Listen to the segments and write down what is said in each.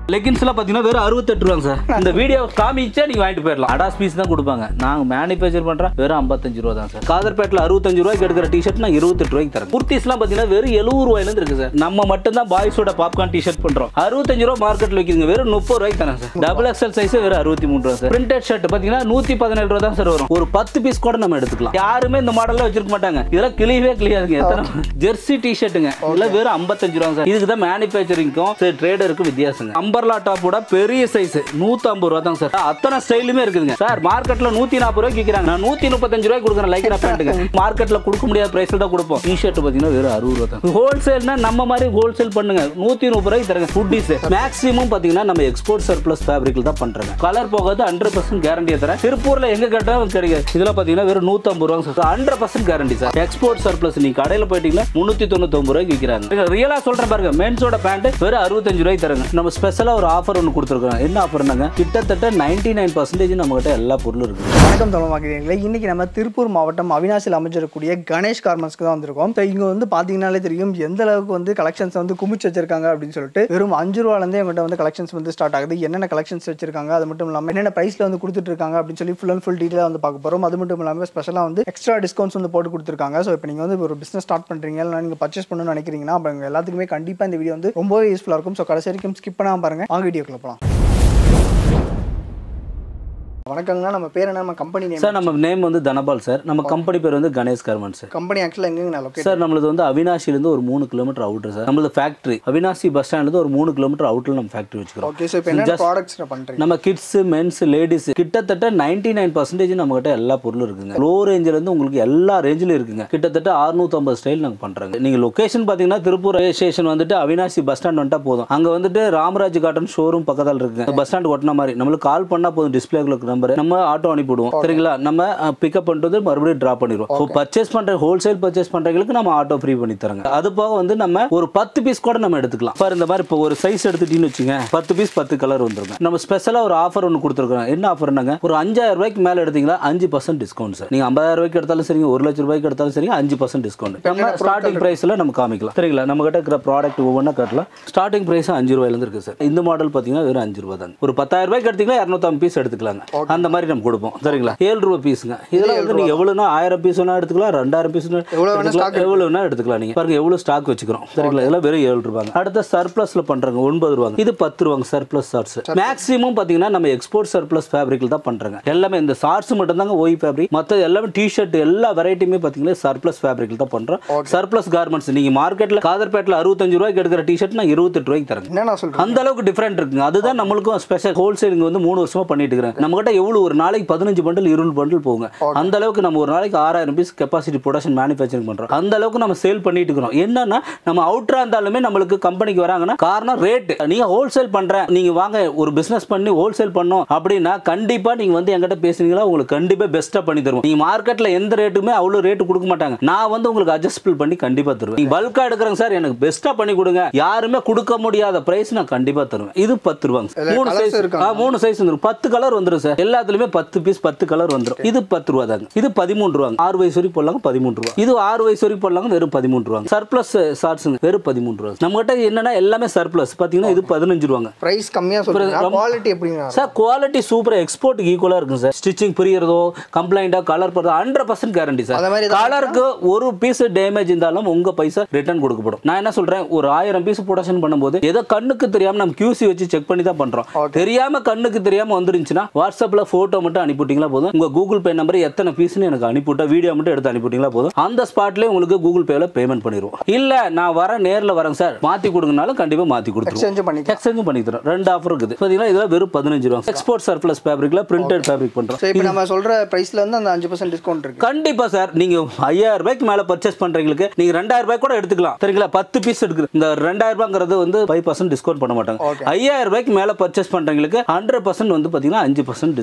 லெகின்ஸ்லாம் பார்த்தீங்கன்னா வெறும் அறுபத்தெட்டு ரூபாங்க சார் இந்த வீடியோ காமிச்சா நீங்கள் வாங்கிட்டு போயிடலாம் அடாஸ் பீஸ் தான் கொடுப்பாங்க நாங்கள் மேனுஃபேக்சர் பண்ணுறோம் வெறும் ஐம்பத்தஞ்சு ரூபா தான் சார் காதர்பேட்டில் அறுபத்தஞ்சு ரூபாய்க்கு எடுக்கிற டிஷர்ட் நான் இருபத்தெட்டு ரூபாய்க்கு தரேன் குர்த்திஸ்லாம் பார்த்தீங்கன்னா வெறும் எழுபது ரூபாயிலேருந்து இருக்கு சார் நம்ம மட்டும் தான் பாய்ஸோட பாப்கார்ன் டிஷர்ட் பண்ணுறோம் அறுபத்தஞ்சு ரூபா மார்க்கெட்டில் வைக்கிறீங்க வெறும் முப்பது ரூபாய்க்கு தரேன் சார் டபுள் எக்ஸல் சைஸ் வெறும் அறுபத்தி மூணு ரூபா சார் பிரிண்டட் ஷர்ட் பார்த்தீங்கன்னா நூற்றி பதினேழு ரூபா தான் சார் வரும் ஒரு பத்து பீஸ் கூட நம்ம எடுத்துக்கலாம் யாருமே இந்த மாடலில் வச்சிருக்க மாட்டாங்க இதெல்லாம் கிளியவே கிளியாதுங்க எத்தனை ஜெர்சி டிஷர்ட்டுங்க இதெல்லாம் வெறும் ஐம்பத்தஞ்சு ரூபா சார் இதுக்கு தான் மேனுஃபேக்சரிங்க்கும் ட்ரேடருக்கும் வித்தியாசங்க அம்பர்லா டாப்போட பெரிய சைஸ் நூத்தி ஐம்பது ரூபா தான் சார் அத்தனை ஸ்டைலுமே இருக்குதுங்க சார் மார்க்கெட்ல நூத்தி நாற்பது ரூபாய்க்கு விற்கிறாங்க நான் நூத்தி முப்பத்தஞ்சு ரூபாய்க்கு கொடுக்குறேன் லைக்ரா பேண்ட்டுங்க மார்க்கெட்ல கொடுக்க முடியாத பிரைஸ்ல தான் கொடுப்போம் டி ஷர்ட் பாத்தீங்கன்னா வெறும் அறுபது ரூபா தான் ஹோல்சேல்னா நம்ம மாதிரி ஹோல்சேல் பண்ணுங்க நூத்தி முப்பது ரூபாய்க்கு தரங்க ஃபுட்டிஸ் மேக்ஸிமம் பாத்தீங்கன்னா நம்ம எக்ஸ்போர்ட் சர்ப்ளஸ் ஃபேப்ரிக்ல தான் பண்றாங்க கலர் போகாது ஹண்ட்ரட் பர்சன்ட் கேரண்டியை தரேன் திருப்பூர்ல எங்க கேட்டாலும் கிடைக்காது இதுல பாத்தீங்கன்னா வெறும் நூத்தம்பது ரூபா sir hundred percent guarantee sir export surplus நீங்க கடையில போயிட்டீங்கன்னா முன்னூத்தி தொண்ணூத்தி ரூபாய்க்கு விற்கிறாங்க ரியலா சொல்றேன் பாருங்க மென்ஸோட பேண்ட் வெறும் அறுபத்தஞ்சு ரூபாய்க்கு தராங்க நம்ம ஸ்பெஷலா ஒரு ஆஃபர் ஒன்று கொடுத்துருக்கோம் என்ன ஆஃபர்னாங்க கிட்டத்தட்ட நைன்டி நைன் பர்சன்டேஜ் நம்ம கிட்ட எல்லா பொருளும் இருக்கு வணக்கம் தமிழ்மாக்கிறீங்களே இன்னைக்கு நம்ம திருப்பூர் மாவட்டம் அவினாசியில் அமைஞ்சிருக்கக்கூடிய கணேஷ் கார்மெண்ட்ஸ்க்கு தான் வந்திருக்கோம் ஸோ இங்கே வந்து பார்த்தீங்கனாலே தெரியும் எந்த அளவுக்கு வந்து கலெக்ஷன்ஸ் வந்து குமிச்சு வச்சிருக்காங்க அப்படின்னு சொல்லிட்டு வெறும் அஞ்சு ரூபாலேருந்தே இவங்ககிட்ட வந்து கலெக்ஷன்ஸ் வந்து ஸ்டார்ட் ஆகுது என்னென்ன கலெக்ஷன்ஸ் வச்சிருக்காங்க அது மட்டும் இல்லாமல் என்னென்ன ப்ரைஸில் வந்து கொடுத்துட்டு இருக்காங்க அப்படின்னு சொல்லி ஃபுல் அண்ட் ஃபுல் டீட்டெயிலாக வந்து பார்க்க போகிறோம் அது மட்டும் இல்லாமல் ஸ்பெஷலாக வந்து எக்ஸ்ட்ரா டிஸ்கவுண்ட்ஸ் வந்து போட்டு கொடுத்துருக்காங்க ஸோ இப்போ நீங்கள் வந்து ஒரு பிஸ்னஸ் ஸ்டார்ட் பண்ணுறீங்க இல்லை நீங்கள் பர்ச்சேஸ் பண்ணணும்னு நினைக்கிறீங்கன்னா அப்போ உங்க எல்லாத்துக்குமே கண்டிப்பாக இந்த வீடியோ வந்து ரொம்பவே யூஸ்ஃபுல்லாக இருக்கும் ஸோ கடைசி வரைக்கும் ஸ்கிப் பண்ணாமல் பாருங்க வாங்க வீடியோக்குள்ள போகலாம் வணக்கங்கண்ணா நம்ம பேர் என்ன நம்ம கம்பெனி நேம் சார் நம்ம நேம் வந்து தனபால் சார் நம்ம கம்பெனி பேர் வந்து கணேஷ் கார்மெண்ட்ஸ் சார் கம்பெனி ஆக்சுவலாக எங்கேங்க லொக்கேட் சார் நம்மளது வந்து அவினாசிலேருந்து ஒரு மூணு கிலோமீட்டர் அவுட்ரு சார் நம்மளது ஃபேக்ட்ரி அவினாசி பஸ் ஸ்டாண்ட்லேருந்து ஒரு மூணு கிலோமீட்டர் அவுட்டில் நம்ம ஃபேக்ட்ரி வச்சுக்கிறோம் ஓகே ஸோ இப்போ என்ன ப்ராடக்ட்ஸ் பண்ணுறீங்க நம்ம கிட்ஸ் மென்ஸ் லேடிஸ் கிட்டத்தட்ட நைன்டி நைன் பர்சன்டேஜ் நம்ம கிட்ட எல்லா பொருளும் இருக்குங்க லோ ரேஞ்சில இருந்து உங்களுக்கு எல்லா ரேஞ்சிலும் இருக்குங்க கிட்டத்தட்ட 650 ஸ்டைல் நாங்கள் பண்றோங்க நீங்க லொகேஷன் பாத்தீங்கன்னா திருப்பூர் ரயில்வே ஸ்டேஷன் வந்துட்டு அவினாசி பஸ் ஸ்டாண்ட் வந்துட்டா போதும் அங்க வந்துட்டு ராமராஜ் காட்டன் ஷோரூம் பக்கத்தில் இருக்குங்க பஸ் ஸ்டாண்ட் ஒட்டின மாதிரி நம்மளுக்கு கால் பண்ணா போதும் டிஸ்பிளேக்குள்ள நம்பர் நம்ம ஆட்டோ அனுப்பிவிடுவோம் சரிங்களா நம்ம பிக்கப் பண்ணிட்டு மறுபடியும் டிராப் பண்ணிடுவோம் ஸோ பர்ச்சேஸ் பண்ற ஹோல்சேல் பர்ச்சேஸ் பண்றவங்களுக்கு நம்ம ஆட்டோ ஃப்ரீ பண்ணி தரோங்க அது போக வந்து நம்ம ஒரு பத்து பீஸ் கூட நம்ம எடுத்துக்கலாம் பாரு இந்த மாதிரி இப்போ ஒரு சைஸ் எடுத்துட்டீங்கன்னு வச்சுங்க பத்து பீஸ் பத்து கலர் வந்துருங்க நம்ம ஸ்பெஷலா ஒரு ஆஃபர் ஒன்று கொடுத்துருக்கோம் என்ன ஆஃபர்னாங்க ஒரு அஞ்சாயிரம் ரூபாய்க்கு மேல எடுத்தீங்களா அஞ்சு பர்சன்ட் டிஸ்கவுண்ட் சார் நீங்க ஐம்பதாயிரம் ரூபாய்க்கு எடுத்தாலும் சரிங்க ஒரு லட்சம் ரூபாய்க்கு எடுத்தாலும் சரிங்க அஞ்சு பர்சன்ட் டிஸ்கவுண்ட் நம்ம ஸ்டார்டிங் பிரைஸ்ல நம்ம காமிக்கலாம் சரிங்களா நம்ம கிட்ட இருக்கிற ப்ராடக்ட் ஒவ்வொன்றா காட்டலாம் ஸ்டார்டிங் பிரைஸ் அஞ்சு ரூபாயிலேருந்து இருக்கு சார் இந்த மாடல் பார்த்தீங்கன்னா வெறும் அஞ்சு ரூபா தாங்க ஒரு பத்தாயிரம் ரூபாய்க்கு எடுத்தீங்கன்னா இரநூத்தம்பது பீஸ் எடுத்துக்கலாங்க அந்த மாதிரி நம்ம கொடுப்போம் சரிங்களா ஏழு ரூபா பீஸுங்க இதெல்லாம் வந்து நீங்க எவ்வளோனா ஆயிரம் பீஸ் வேணா எடுத்துக்கலாம் ரெண்டாயிரம் பீஸ் எவ்வளவு வேணா எடுத்துக்கலாம் எவ்வளோ வேணா எடுத்துக்கலாம் நீங்க பாருங்க எவ்வளவு ஸ்டாக் வச்சுக்கிறோம் சரிங்களா இதெல்லாம் வெறும் ஏழு ரூபாங்க அடுத்த சர்ப்ளஸ்ல பண்றாங்க ஒன்பது ரூபாங்க இது பத்து ரூபாங்க சர்ப்ளஸ் ஷார்ட்ஸ் மேக்ஸிமம் பாத்தீங்கன்னா நம்ம எக்ஸ்போர்ட் சர்ப்ளஸ் ஃபேப்ரிக்ல தான் பண்றாங்க எல்லாமே இந்த ஷார்ட்ஸ் மட்டும் தாங்க ஓய் ஃபேப்ரிக் மற்ற எல்லாமே டிஷர்ட் எல்லா வெரைட்டியுமே பாத்தீங்கன்னா சர்ப்ளஸ் ஃபேப்ரிக்ல தான் பண்றோம் சர்ப்ளஸ் கார்மெண்ட்ஸ் நீங்க மார்க்கெட்ல காதர்பேட்டில் அறுபத்தஞ்சு ரூபாய்க்கு எடுக்கிற டிஷர்ட் நான் இருபத்தெட்டு ரூபாய்க்கு தரேன் என்ன நான் சொல்கிறேன் அந்த அளவுக்கு டிஃப்ரெண்ட் இருக்குங்க அதுதான் நம்மளுக்கும் ஸ்பெஷல் ஹோல்சேலிங் வந்து மூணு வருஷமா பண்ணிட்டு இருக்கிறேன் நம்ம கிட்ட எவ்வளவு ஒரு நாளைக்கு பதினஞ்சு பண்டில் இருபது பண்டில் போகுங்க அந்த அளவுக்கு நம்ம ஒரு நாளைக்கு ஆறாயிரம் பீஸ் கெப்பாசிட்டி ப்ரொடக்ஷன் மேனுஃபேக்சரிங் பண்றோம் அந்த அளவுக்கு நம்ம சேல் பண்ணிட்டு இருக்கிறோம் என்னன்னா நம்ம அவுட்டரா இருந்தாலுமே நம்மளுக்கு கம்பெனிக்கு வராங்கன்னா காரணம் ரேட் நீங்க ஹோல்சேல் பண்றேன் நீங்க வாங்க ஒரு பிசினஸ் பண்ணி ஹோல்சேல் பண்ணோம் அப்படின்னா கண்டிப்பா நீங்க வந்து என்கிட்ட பேசுனீங்களா உங்களுக்கு கண்டிப்பா பெஸ்ட்டா பண்ணி தருவோம் நீங்க மார்க்கெட்ல எந்த ரேட்டுமே அவ்வளவு ரேட்டு கொடுக்க மாட்டாங்க நான் வந்து உங்களுக்கு அட்ஜஸ்ட்பிள் பண்ணி கண்டிப்பா தருவேன் நீங்க பல்கா எடுக்கிறேங்க சார் எனக்கு பெஸ்ட்டா பண்ணி கொடுங்க யாருமே கொடுக்க முடியாத பிரைஸ் நான் கண்டிப்பா தருவேன் இது பத்து ரூபாங்க சார். மூணு colours சைஸ் இருக்காங்க. மூணு சைஸ் வந்துரும் பத்து கலர் வந்துரும் சார் எல்லாத்துலயுமே பத்து பீஸ் பத்து கலர் வந்துரும் இது பத்து ரூபா தாங்க இது பதிமூணு ரூபாங்க ஆறு வயசு வரைக்கும் போடலாங்க பதிமூணு ரூபா இது ஆறு வயசு வரைக்கும் போடலாங்க வெறும் பதிமூணு ரூபாங்க சர்ப்ளஸ் ஷார்ட்ஸுங்க வெறும் பதிமூணு ரூபா நம்ம கிட்ட என்னன்னா எல்லாமே சர்ப்ளஸ் பாத்தீங்கன்னா இது பதினஞ்சு ரூபாங்க ப்ரைஸ் கம்மியாக சொல்கிறீங்க குவாலிட்டி எப்படிங்க சார் குவாலிட்டி சூப்பர் எக்ஸ்போர்ட் ஈக்குவலாக இருக்கும் சார் ஸ்டிச்சிங் பிரியறதோ கம்ப்ளைண்டோ கலர் போடுறதோ ஹண்ட்ரட் பர்சன்ட் கேரண்டி சார் அந்த மாதிரி ஏதாவது கலருக்கு ஒரு பீஸ் டேமேஜ் இருந்தாலும் உங்க பைசா ரிட்டர்ன் கொடுக்கப்படும் நான் என்ன சொல்றேன் ஒரு ஆயிரம் பீஸ் ப்ரொடக்ஷன் பண்ணும்போது ஏதோ கண்ணுக்கு தெரியாம நம்ம QC வச்சு செக் பண்ணி தான் பண்றோம் தெரியாம கண்ணுக்கு தெரியாம வந்துருந்துச்சுன்னா வாட்ஸ்அப்ல போட்டோ மட்டும் அனுப்பிவிட்டீங்களா போதும் உங்க கூகுள் பே நம்பர் எத்தனை பீஸ்னு எனக்கு அனுப்பிவிட்டா வீடியோ மட்டும் எடுத்து அனுப்பிவிட்டீங்களா போதும் அந்த ஸ்பாட்லயே உங்களுக்கு கூகுள் பேல பேமெண்ட் பண்ணிடுவோம் இல்ல நான் வரேன் நேர்ல வரேன் சார் மாத்தி கொடுங்கனாலும் கண்டிப்பா மாத்தி கொடுத்துருவோம் எக்ஸ்சேஞ்ச் பண்ணிக்கலாம் எக்ஸ்சேஞ்ச் பண்ணி தரோம் ரெண்டு ஆஃபர் இருக்குது பார்த்தீங்கன்னா இதெல்லாம் வெறும் பதினஞ்சு ரூபா எக்ஸ்போர்ட் சர்ப்ளஸ் ஃபேப்ரிக்ல பிரிண்டட் ஃபேப்ரிக் பண்றோம் ஸோ இப்போ நம்ம சொல்கிற ப்ரைஸில் இருந்து அந்த அஞ்சு பர்சன்ட் டிஸ்கவுண்ட் இருக்கு கண்டிப்பா சார் நீங்க ஐயாயிரம் ரூபாய்க்கு மேல பர்ச்சேஸ் பண்றவங்களுக்கு நீங்க ரெண்டாயிரம் ரூபாய் கூட எடுத்துக்கலாம் சரிங்களா பத்து பீஸ் எடுக்குது இந்த ரெண்டாயிரம் ரூபாங்கிறது வந்து ஃபைவ் பர்சன்ட் டிஸ்கவுண்ட் பண்ண மாட்டாங்க Okay. ஐயாயிரம் ரூபாய்க்கு மேல பர்ச்சேஸ் பண்றவங்களுக்கு ஹண்ட்ரட் பர்சன்ட் வந்து பாத்தீங்கன்னா அஞ்சு பர்சன்ட்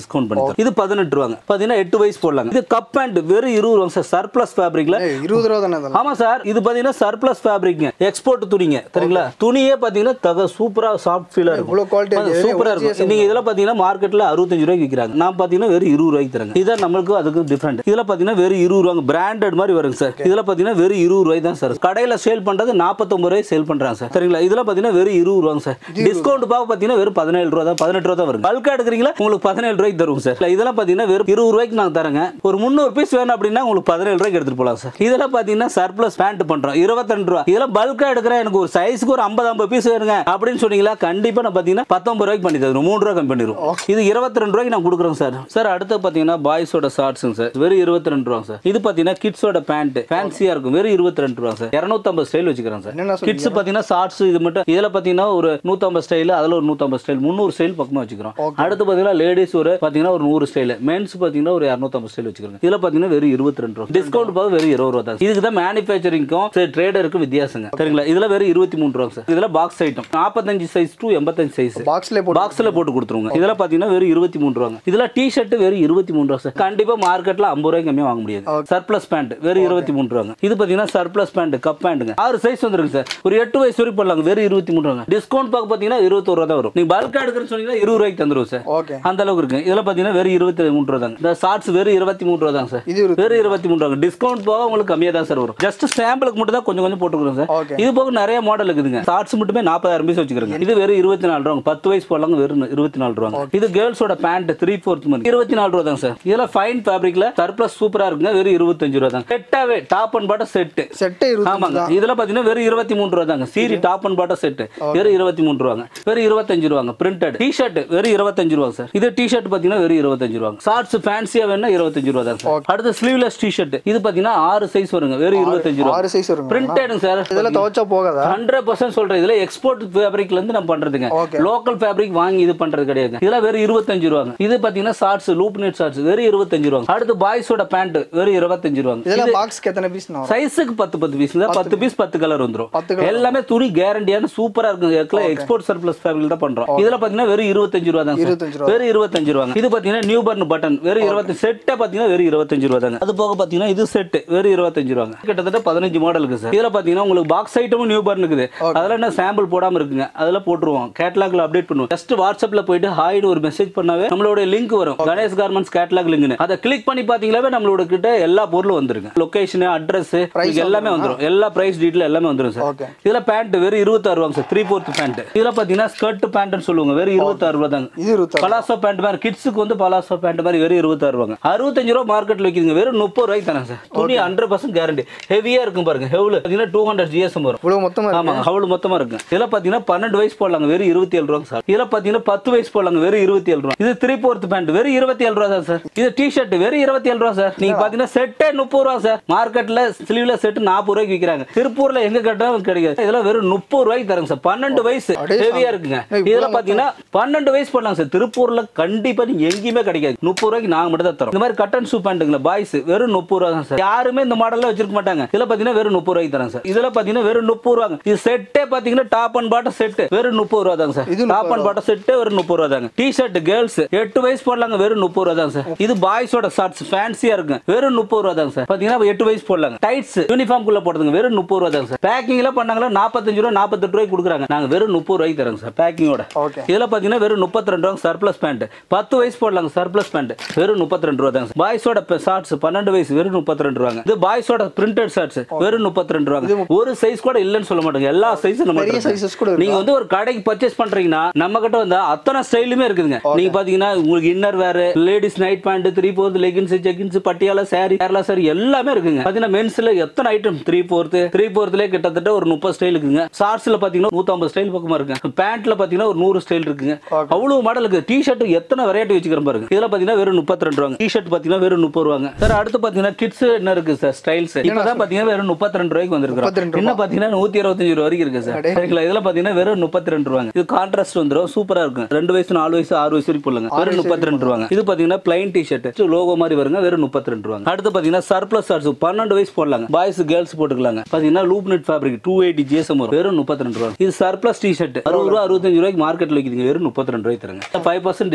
டிஸ்கவுண்ட் பண்ணி தரோம். இது பதினெட்டு ரூபாங்க பாத்தீங்கன்னா எட்டு வயசு போடலாங்க இது கப் பேண்ட் வெறும் இருபது ரூபாங்க சார் சர்ப்ளஸ் ஃபேப்ரிக்ல ஏய், இருபது ரூபா தானே இதெல்லாம் ஆமா சார் இது பாத்தீங்கன்னா சர்ப்ளஸ் ஃபேப்ரிக்ங்க எக்ஸ்போர்ட் துணிங்க சரிங்களா துணியே பாத்தீங்கன்னா தக சூப்பரா சாஃப்ட் ஃபீலா இருக்கும் இவ்வளவு quality இருக்கு. சூப்பரா எவ்வளவு இருக்கும் நீங்க இதெல்லாம் பாத்தீங்கன்னா மார்க்கெட்ல அறுபத்தஞ்சு ரூபாய்க்கு விற்கிறாங்க நான் பாத்தீங்கன்னா வெறும் இருபது ரூபாய்க்கு தரேங்க இதான் நம்மளுக்கு அதுக்கு டிஃப்ரெண்ட் இதுல பாத்தீங்கன்னா வெறும் இருபது ரூபாங்க பிராண்டட் மாதிரி வருங்க சார் இதுல பாத்தீங்கன்னா வெறும் இருபது ரூபாய் தான் சார் கடையில சேல் பண்றது நாற்பத்தொம்பது ரூபாய் சேல் பண்றாங்க சார் சரிங்களா இதுல பாத்தீங்கன்னா வெறும் இருபது ரூபாங்க சார் டிஸ்கவுண்ட் பாக்க பாத்தீங்கன்னா வெறும் பதினேழு ரூபா தான் பதினெட்டு ரூபா தான் வரும் பல்கா எடுக்கிறீங்களா உங்களுக்கு பதினேழு ரூபாய்க்கு தருவோம் சார் இதெல்லாம் பாத்தீங்கன்னா வெறும் இருபது ரூபாய்க்கு நாங்க தரேங்க ஒரு முந்நூறு பீஸ் வேணும் அப்படின்னா உங்களுக்கு பதினேழு ரூபாய்க்கு எடுத்துட்டு போலாம் சார் இதெல்லாம் பாத்தீங்கன்னா சர்ப்ளஸ் பேண்ட் பண்றோம் இருபத்தி ரூபா இதெல்லாம் பல்கா எடுக்கிறேன் எனக்கு ஒரு சைஸ்க்கு ஒரு ஐம்பது ஐம்பது பீஸ் வேணுங்க அப்படின்னு சொன்னீங்களா கண்டிப்பா நான் பாத்தீங்கன்னா பத்தொன்பது ரூபாய்க்கு பண்ணி தருவோம் மூணு ரூபாய் கம்மி பண்ணிடுவோம் இது இருபத்தி ரெண்டு ரூபாய்க்கு நான் கொடுக்குறோம் சார் சார் அடுத்து பாத்தீங்கன்னா பாய்ஸோட ஷார்ட்ஸுங்க சார் வெறும் இருபத்தி ரெண்டு ரூபா சார் இது பாத்தீங்கன்னா கிட்ஸோட பேண்ட் ஃபேன்சியா இருக்கும் வெறும் இருபத்தி ரெண்டு ரூபா சார் இரநூத்தம்பது ஸ்டைல் வச்சுக்கிறேன் சார் என்னென்ன கிட்ஸ் பாத்தீங்கன்னா ஷார்ட்ஸ் இது மட்டும் இதுல பாத்தீங்கன்னா ஒரு நூத்தம்பது ஸ்டைல் அதுல ஒரு நூத்தம்பது ஸ்டைல் முந்நூறு ஸ்டைல் பக்கமா வச்சுக்கிறோம் அடுத்து பாத்தீங்கன்னா லேடிஸ் ஒரு பாத்தீங்கன்னா ஒரு நூறு ஸ்டைல் மென்ஸ் பாத்தீங்கன்னா ஒரு இரநூத்தம்பது ஸ்டைல் வச்சுக்கிறோம் இதுல பாத்தீங்கன்னா வெறும் இருபத்தி ரெண்டு ரூபா டிஸ்கவுண்ட் போக வெறும் இருபது ரூபா தான் இதுக்கு தான் மேனுஃபேக்சரிங்க்கும் ட்ரேடருக்கும் வித்தியாசங்க சரிங்களா இதுல வெறும் இருபத்தி மூணு ரூபா சார் இதுல பாக்ஸ் ஐட்டம் நாற்பத்தஞ்சு சைஸ் டு எண்பத்தஞ்சு சைஸ் பாக்ஸ்லேயே போட்டு பாக்ஸ்ல போட்டு கொடுத்துருங்க இதெல்லாம் பாத்தீங்கன்னா வெறும் இருபத்தி மூணு ரூபாங்க இதுல டி ஷர்ட் வெறும் இருபத்தி மூணு ரூபா சார் கண்டிப்பா மார்க்கெட்ல ஐம்பது ரூபாய்க்கு கம்மியா வாங்க முடியாது சர்ப்ளஸ் பேண்ட் வெறும் இருபத்தி மூணு ரூபாங்க இது பாத்தீங்கன்னா சர்ப்ளஸ் பேண்ட் கப் பேண்ட்டுங்க ஆறு சைஸ் வந்துருக்கு சார் ஒரு எட்டு வயசு வரைக்கும் பண்ணலாங்க வெறும் இருபத்தி மூணு ரூபாங்க டிஸ்கவுண்ட் பார்க்க பாத்தீங்கன்னா இருபத்தொரு ரூபா தான் வரும் நீங்க பல்கா எடுக்கிறேன்னு சொன்னீங்கன்னா இருபது ரூபாய்க்கு தந்துருவோம் சார் ஓகே அந்த அளவுக்கு இருக்கு இதுல பாத்தீங்கன்னா வெறும் இருபத்தி மூணு ரூபா தாங்க இந்த ஷார்ட்ஸ் வெறும் இருபத்தி மூணு ரூபா தாங்க சார் இது ஒரு வெறும் இருபத்தி மூணு ரூபா டிஸ்கவுண்ட் போக உங்களுக்கு கம்மியா தான் சார் வரும் ஜஸ்ட் சாம்பிளுக்கு மட்டும் தான் கொஞ்சம் கொஞ்சம் போட்டுக்கிறோம் சார் ஓகே இது போக நிறைய மாடல் இருக்குதுங்க ஷார்ட்ஸ் மட்டுமே நாற்பதாயிரம் பீஸ் வச்சுக்கிறோங்க இது வெறும் இருபத்தி நாலு ரூபாங்க பத்து வயசு போடலாங்க வெறும் இருபத்தி நாலு ரூபாங்க இது கேர்ள்ஸோட பேண்ட் த்ரீ ஃபோர்த் மந்த் இருபத்தி நாலு ரூபா தாங்க சார் இதெல்லாம் ஃபைன் ஃபேப்ரிக்ல சர்ப்ளஸ் சூப்பரா இருக்குங்க வெறும் இருபத்தஞ்சு ரூபா தான் செட்டாவே டாப் அண்ட் பாட்டம் செட்டு செட்டே இருபது ஆமாங்க இதுல பாத்தீங்கன்னா வெறும் இருபத்தி மூணு ரூபா தாங்க சீரி டாப் அண்ட் பாட்டம் செட் வெறும் இருபத்தி மூணு ரூபாங்க வெறும் இருபத்தஞ்சு ரூபாங்க பிரிண்டட் டி ஷர்ட் வெறும் இருபத்தஞ்சு ரூபா சார் இது டி ஷர்ட் பாத்தீங்கன்னா வெறும் இருபத்தஞ்சு ரூபாங்க ஷார்ட்ஸ் ஃபேன்சியா வேணா இருபத்தஞ்சு ரூபா தான் சார் அடுத்து ஸ்லீவ்லெஸ் டி ஷர்ட் இது பாத்தீங்கன்னா ஆறு சைஸ் வருங்க வெறும் இருபத்தஞ்சு ரூபா ஆறு சைஸ் வருங்க பிரிண்டட் சார் இதெல்லாம் துவைச்சா போகாதா ஹண்ட்ரட் பர்சன்ட் சொல்றேன் இதுல எக்ஸ்போர்ட் ஃபேப்ரிக்ல இருந்து நம்ம பண்றதுங்க Okay. லோக்கல் ஃபேப்ரிக் வாங்கி இது பண்றது கிடையாது இதெல்லாம் வெறும் இருபத்தஞ்சு ரூபாங்க இது பாத்தீங்கன்னா ஷார்ட்ஸ் லூப் நெட் ஷார்ட்ஸ் வெறும் இருபத்தஞ்சு ரூபாங்க அடுத்து பாய்ஸோட பேண்ட் வெறும் இருபத்தஞ்சு ரூபாங்க இதெல்லாம் பாக்ஸ்க்கு எத்தனை பீஸ் வரும் சைஸுக்கு பத்து பத்து பீஸ் பத்து பீஸ் பத்து கலர் வந்துரும் பத்து colour. எல்லாமே துணி கேரண்டியான சூப்பரா இருக்கும் எக்ஸ்போர்ட் சர்ப்ளஸ் ஃபேப்ரிக் தான் பண்றோம் இதுல பாத்தீங்கன்னா வெறும் இருபத்தஞ்சு ரூபா தான் இருபத்தஞ்சு ரூபா. வெறும் இருபத்தஞ்சு ரூபாங்க இது பாத்தீங்கன்னா நியூ பர்ன் பட்டன் வெறும் இருபத்தி செட்டே பாத்தீங்கன்னா வெறும் இருபத்தஞ்சு ரூபா தாங்க அது போக பாத்தீங்கன்னா இது செட் வெறும் இருபத்தஞ்சு ரூபாங்க கிட்டத்தட்ட பதினஞ்சு மாடல் இருக்கு சார் இதுல பாத்தீங்கன்னா உங்களுக்கு பாக்ஸ் ஐட்டமும் நியூ பர்ன் இருக்குது அதெல்லாம் என்ன சாம்பிள் போடாம இருக்குங்க அதெல்லாம் போட்டுருவோம் கேட்டலாக்ல அப்டேட் பண்ணுவோம் ஜஸ்ட் வாட்ஸ்அப்ல போயிட்டு ஹாய்னு ஒரு மெசேஜ் பண்ணாவே நம்மளோட லிங்க் வரும் கணேஷ் கார்மெண்ட்ஸ் கேட்டலாக் லிங்க்னு அதை கிளிக் பண்ணி பாத்தீங்களாவே நம்மளோட கிட்ட எல்லா பொருளும் வந்துருங்க லொகேஷன் அட்ரஸ் எல்லாமே வந்துரும் எல்லா பிரைஸ் டீட்டெயில் எல்லாமே வந்துரும் சார் ஓகே இதுல பேண்ட் வெறும் இருபத்தாறு ரூபாங்க சார் த்ரீ ஃபோர்த் பேண்ட் இதுல பாத்தீங்கன்னா ஸ்கர்ட் பேண்ட்னு சொல்லுவாங்க வெறும் இருபத்தாறு ரூபா தாங்க இது இருபத்தாறு பலாசோ பேண்ட் மாதிரி கிட்ஸுக்கு வந்து பலாசோ பேண்ட் மாதிரி வெறும் இருபத்தாறு ரூபாங்க அறுபத்தஞ்சு ரூபா மார்க்கெட்ல விற்கிதுங்க வெறும் முப்பது ரூபாய்க்கு தரேன் சார் துணி ஹண்ட்ரட் பர்சன்ட் கேரண்டி ஹெவியா இருக்கும் பாருங்க ஹெவ்ல பாத்தீங்கன்னா டூ ஹண்ட்ரட் ஜிஎஸ்எம் வரும் இவ்வளவு மொத்தமா இருக்கு ஆமாங்க ஹவுல் மொத்தமா இருக்கு இதுல பாத்தீங்கன்னா பன்னெண்டு வயசு போடலாங்க வெறும் இருபத்தி ஏழு ரூபாங்க சார் இதுல பாத்தீங்கன்னா பத்து வயசு போடலாங்க வெறும் இருபத்தி ஏழு ரூபா இது த்ரீ ஃபோர்த் பேண்ட் வெறும் இருபத்தி ஏழு ரூபா தான் சார் இது டி ஷர்ட் வெறும் இருபத்தி ஏழு ரூபா சார் நீங்க பாத்தீங்கன்னா செட்டே முப்பது ரூபா சார் மார்க்கெட்ல ஸ்லீவ்ல செட் நாற்பது ரூபாய்க்கு விற்கிறாங்க திருப்பூர்ல எங்க கேட்டாலும் கிடைக்காது இதெல்லாம் வெறும் முப்பது ரூபாய்க்கு தரங்க சார் பன்னெண்டு வயசு அடே ஹெவியா இருக்குங்க ஏய், இதுல பாத்தீங்கன்னா பன்னெண்டு வயசு பண்ணலாம் சார் திருப்பூர்ல கண்டிப்பா நீங்க எங்கேயுமே கிடைக்காது முப்பது ரூபாய்க்கு நாங்க மட்டும் தான் தரோம் இந்த மாதிரி கட்டன் ஷூ பேண்ட்டுங்களா பாய்ஸ் வெறும் முப்பது ரூபா தான் சார் யாருமே இந்த மாடல்ல வச்சிருக்க மாட்டாங்க இதுல பாத்தீங்கன்னா வெறும் முப்பது ரூபாய்க்கு தரேன் சார் இதுல பாத்தீங்கன்னா வெறும் முப்பது ரூபாங்க இது செட்டே பாத்தீங்கன்னா டாப் அண்ட் பாட்டம் செட் வெறும் முப்பது ரூபா தாங்க சார் இது டாப் அண்ட் பாட்டம் செட்டே வெறும் முப்பது ரூபா தாங்க டி ஷர்ட் கேர்ள்ஸ் எட்டு வயசு போடலாங்க வெறும் முப்பது ரூபா தாங்க சார் இது பாய்ஸோட ஷார்ட்ஸ் ஃபேன்சியா இருக்கு வெறும் முப்பது ரூபா தாங்க சார் பாத்தீங்கன்னா எட்டு வயசு போடலாங்க டைட்ஸ் யூனிஃபார்ம் குள்ள போடுறதுங்க வெறும் முப்பது ரூபா தாங்க சார் பேக்கிங்ல பண்ணாங்களா நாற்பத்தஞ்சு ரூபா நாற்பத்தெட்டு ரூபாய்க்கு கொடுக்குறாங்க நாங்க வெறும் முப்பது ரூபாய்க்கு தரோங்க சார் பேக்கிங்கோட ஓகே இதுல பாத்தீங்கன்னா வெறும் முப்பத்தி ரெண்டு ரூபா சர்ப்ளஸ் பேண்ட் பத்து வயசு போடலாங்க சர்ப்ளஸ் பேண்ட் வெறும் முப்பத்தி ரெண்டு ரூபா தாங்க பாய்ஸோட ஷார்ட்ஸ் பன்னெண்டு வயசு வெறும் முப்பத்தி ரெண்டு ரூபாங்க இது பாய்ஸோட பிரிண்டட் ஷார்ட்ஸ் வெறும் முப்பத்தி ரெண்டு ரூபாங்க ஒரு சைஸ் கூட இல்லைன்னு சொல்ல மாட்டாங்க எல்லா சைஸும் நம்ம பெரிய sizes கூட இருக்கா? நீங்க வந்து ஒரு கடைக்கு பர்ச்சேஸ் பண்றீங்கன்னா நம்ம கிட்ட வந்து அத்தனை ஸ்டைலுமே இருக்குதுங்க நீங்க பாத்தீங்கன்னா உங்களுக்கு innerwear ladies night pant three fourth leggings jeggings Patiala sari Kerala sari எல்லாமே இருக்குங்க பாத்தீங்கன்னா மென்ஸ்ல எத்தனை ஐட்டம் த்ரீ ஃபோர்த் த்ரீ ஃபோர்த்ல கிட்டத்தட்ட ஒரு முப்பது ஸ்டைல் இருக்குங்க ஷார்ட்ஸ்ல பாத்தீங்கன்னா நூத்தம்பது ஸ்டைல் பக்கமா இருக்கு பேண்ட்ல பாத்தீங்கன்னா ஒரு நூறு ஸ்டைல் இருக்குங்க அவ்வளவு மாடல் இருக்கு டி ஷர்ட் எத்தனை வெரைட்டி வச்சுக்கிறோம் பாருங்க இதுல பாத்தீங்கன்னா வெறும் முப்பத்தி ரெண்டு ரூபாங்க டி ஷர்ட் பாத்தீங்கன்னா வெறும் முப்பது ரூபாங்க சார் அடுத்து பாத்தீங்கன்னா கிட்ஸ் என்ன இருக்கு சார் ஸ்டைல்ஸ் இப்பதான் பாத்தீங்கன்னா வெறும் முப்பத்தி ரெண்டு ரூபாய்க்கு 32 வந்திருக்கோம் என்ன பாத்தீங்கன்னா நூத்தி இருபத்தஞ்சு ரூபா வரைக்கும் இருக்கு சார் அடே. சரிங்களா இதுல பாத்தீங்கன்னா வெறும் முப்பத்தி ரெண்டு ரூபாங்க இது கான்ட்ராஸ்ட் வந்துரும் சூப்பரா இருக்கும் ரெண்டு வயசு நாலு வயசு ஆறு வயசு வரைக்கும் போடலாங்க வெறும் முப்பத்தி ரெண்டு ரூபாங்க இது பாத்தீங்கன்னா பிளைன் டி ஷர்ட் லோகோ மாதிரி வருங்க வெறும் முப்பத்தி ரெண்டு ரூபாங்க அடுத்து பாத்தீங்கன்னா சர்ப்ளஸ் ஷார்ட்ஸ் பன்னெண்டு வயசு போடலாங்க பாய்ஸ் கேர்ள்ஸ் போட்டுக்கலாங்க பாத்தீங்கன்னா loop knit fabric two eighty GSM வரும் வெறும் முப்பத்தி ரெண்டு ரூபாங்க இது சர்ப்ளஸ் டி ஷர்ட் அறுபது ரூபா அறுபத்தஞ்சு ரூபாய்க்கு மார்க்கெட்ல விற்கிதுங்க வெறும் முப்பத்தி ரெண்டு ரூபாய்க்கு தருங்க ஃபைவ் பர்சன்ட் டிஸ்கவுண்ட் பாக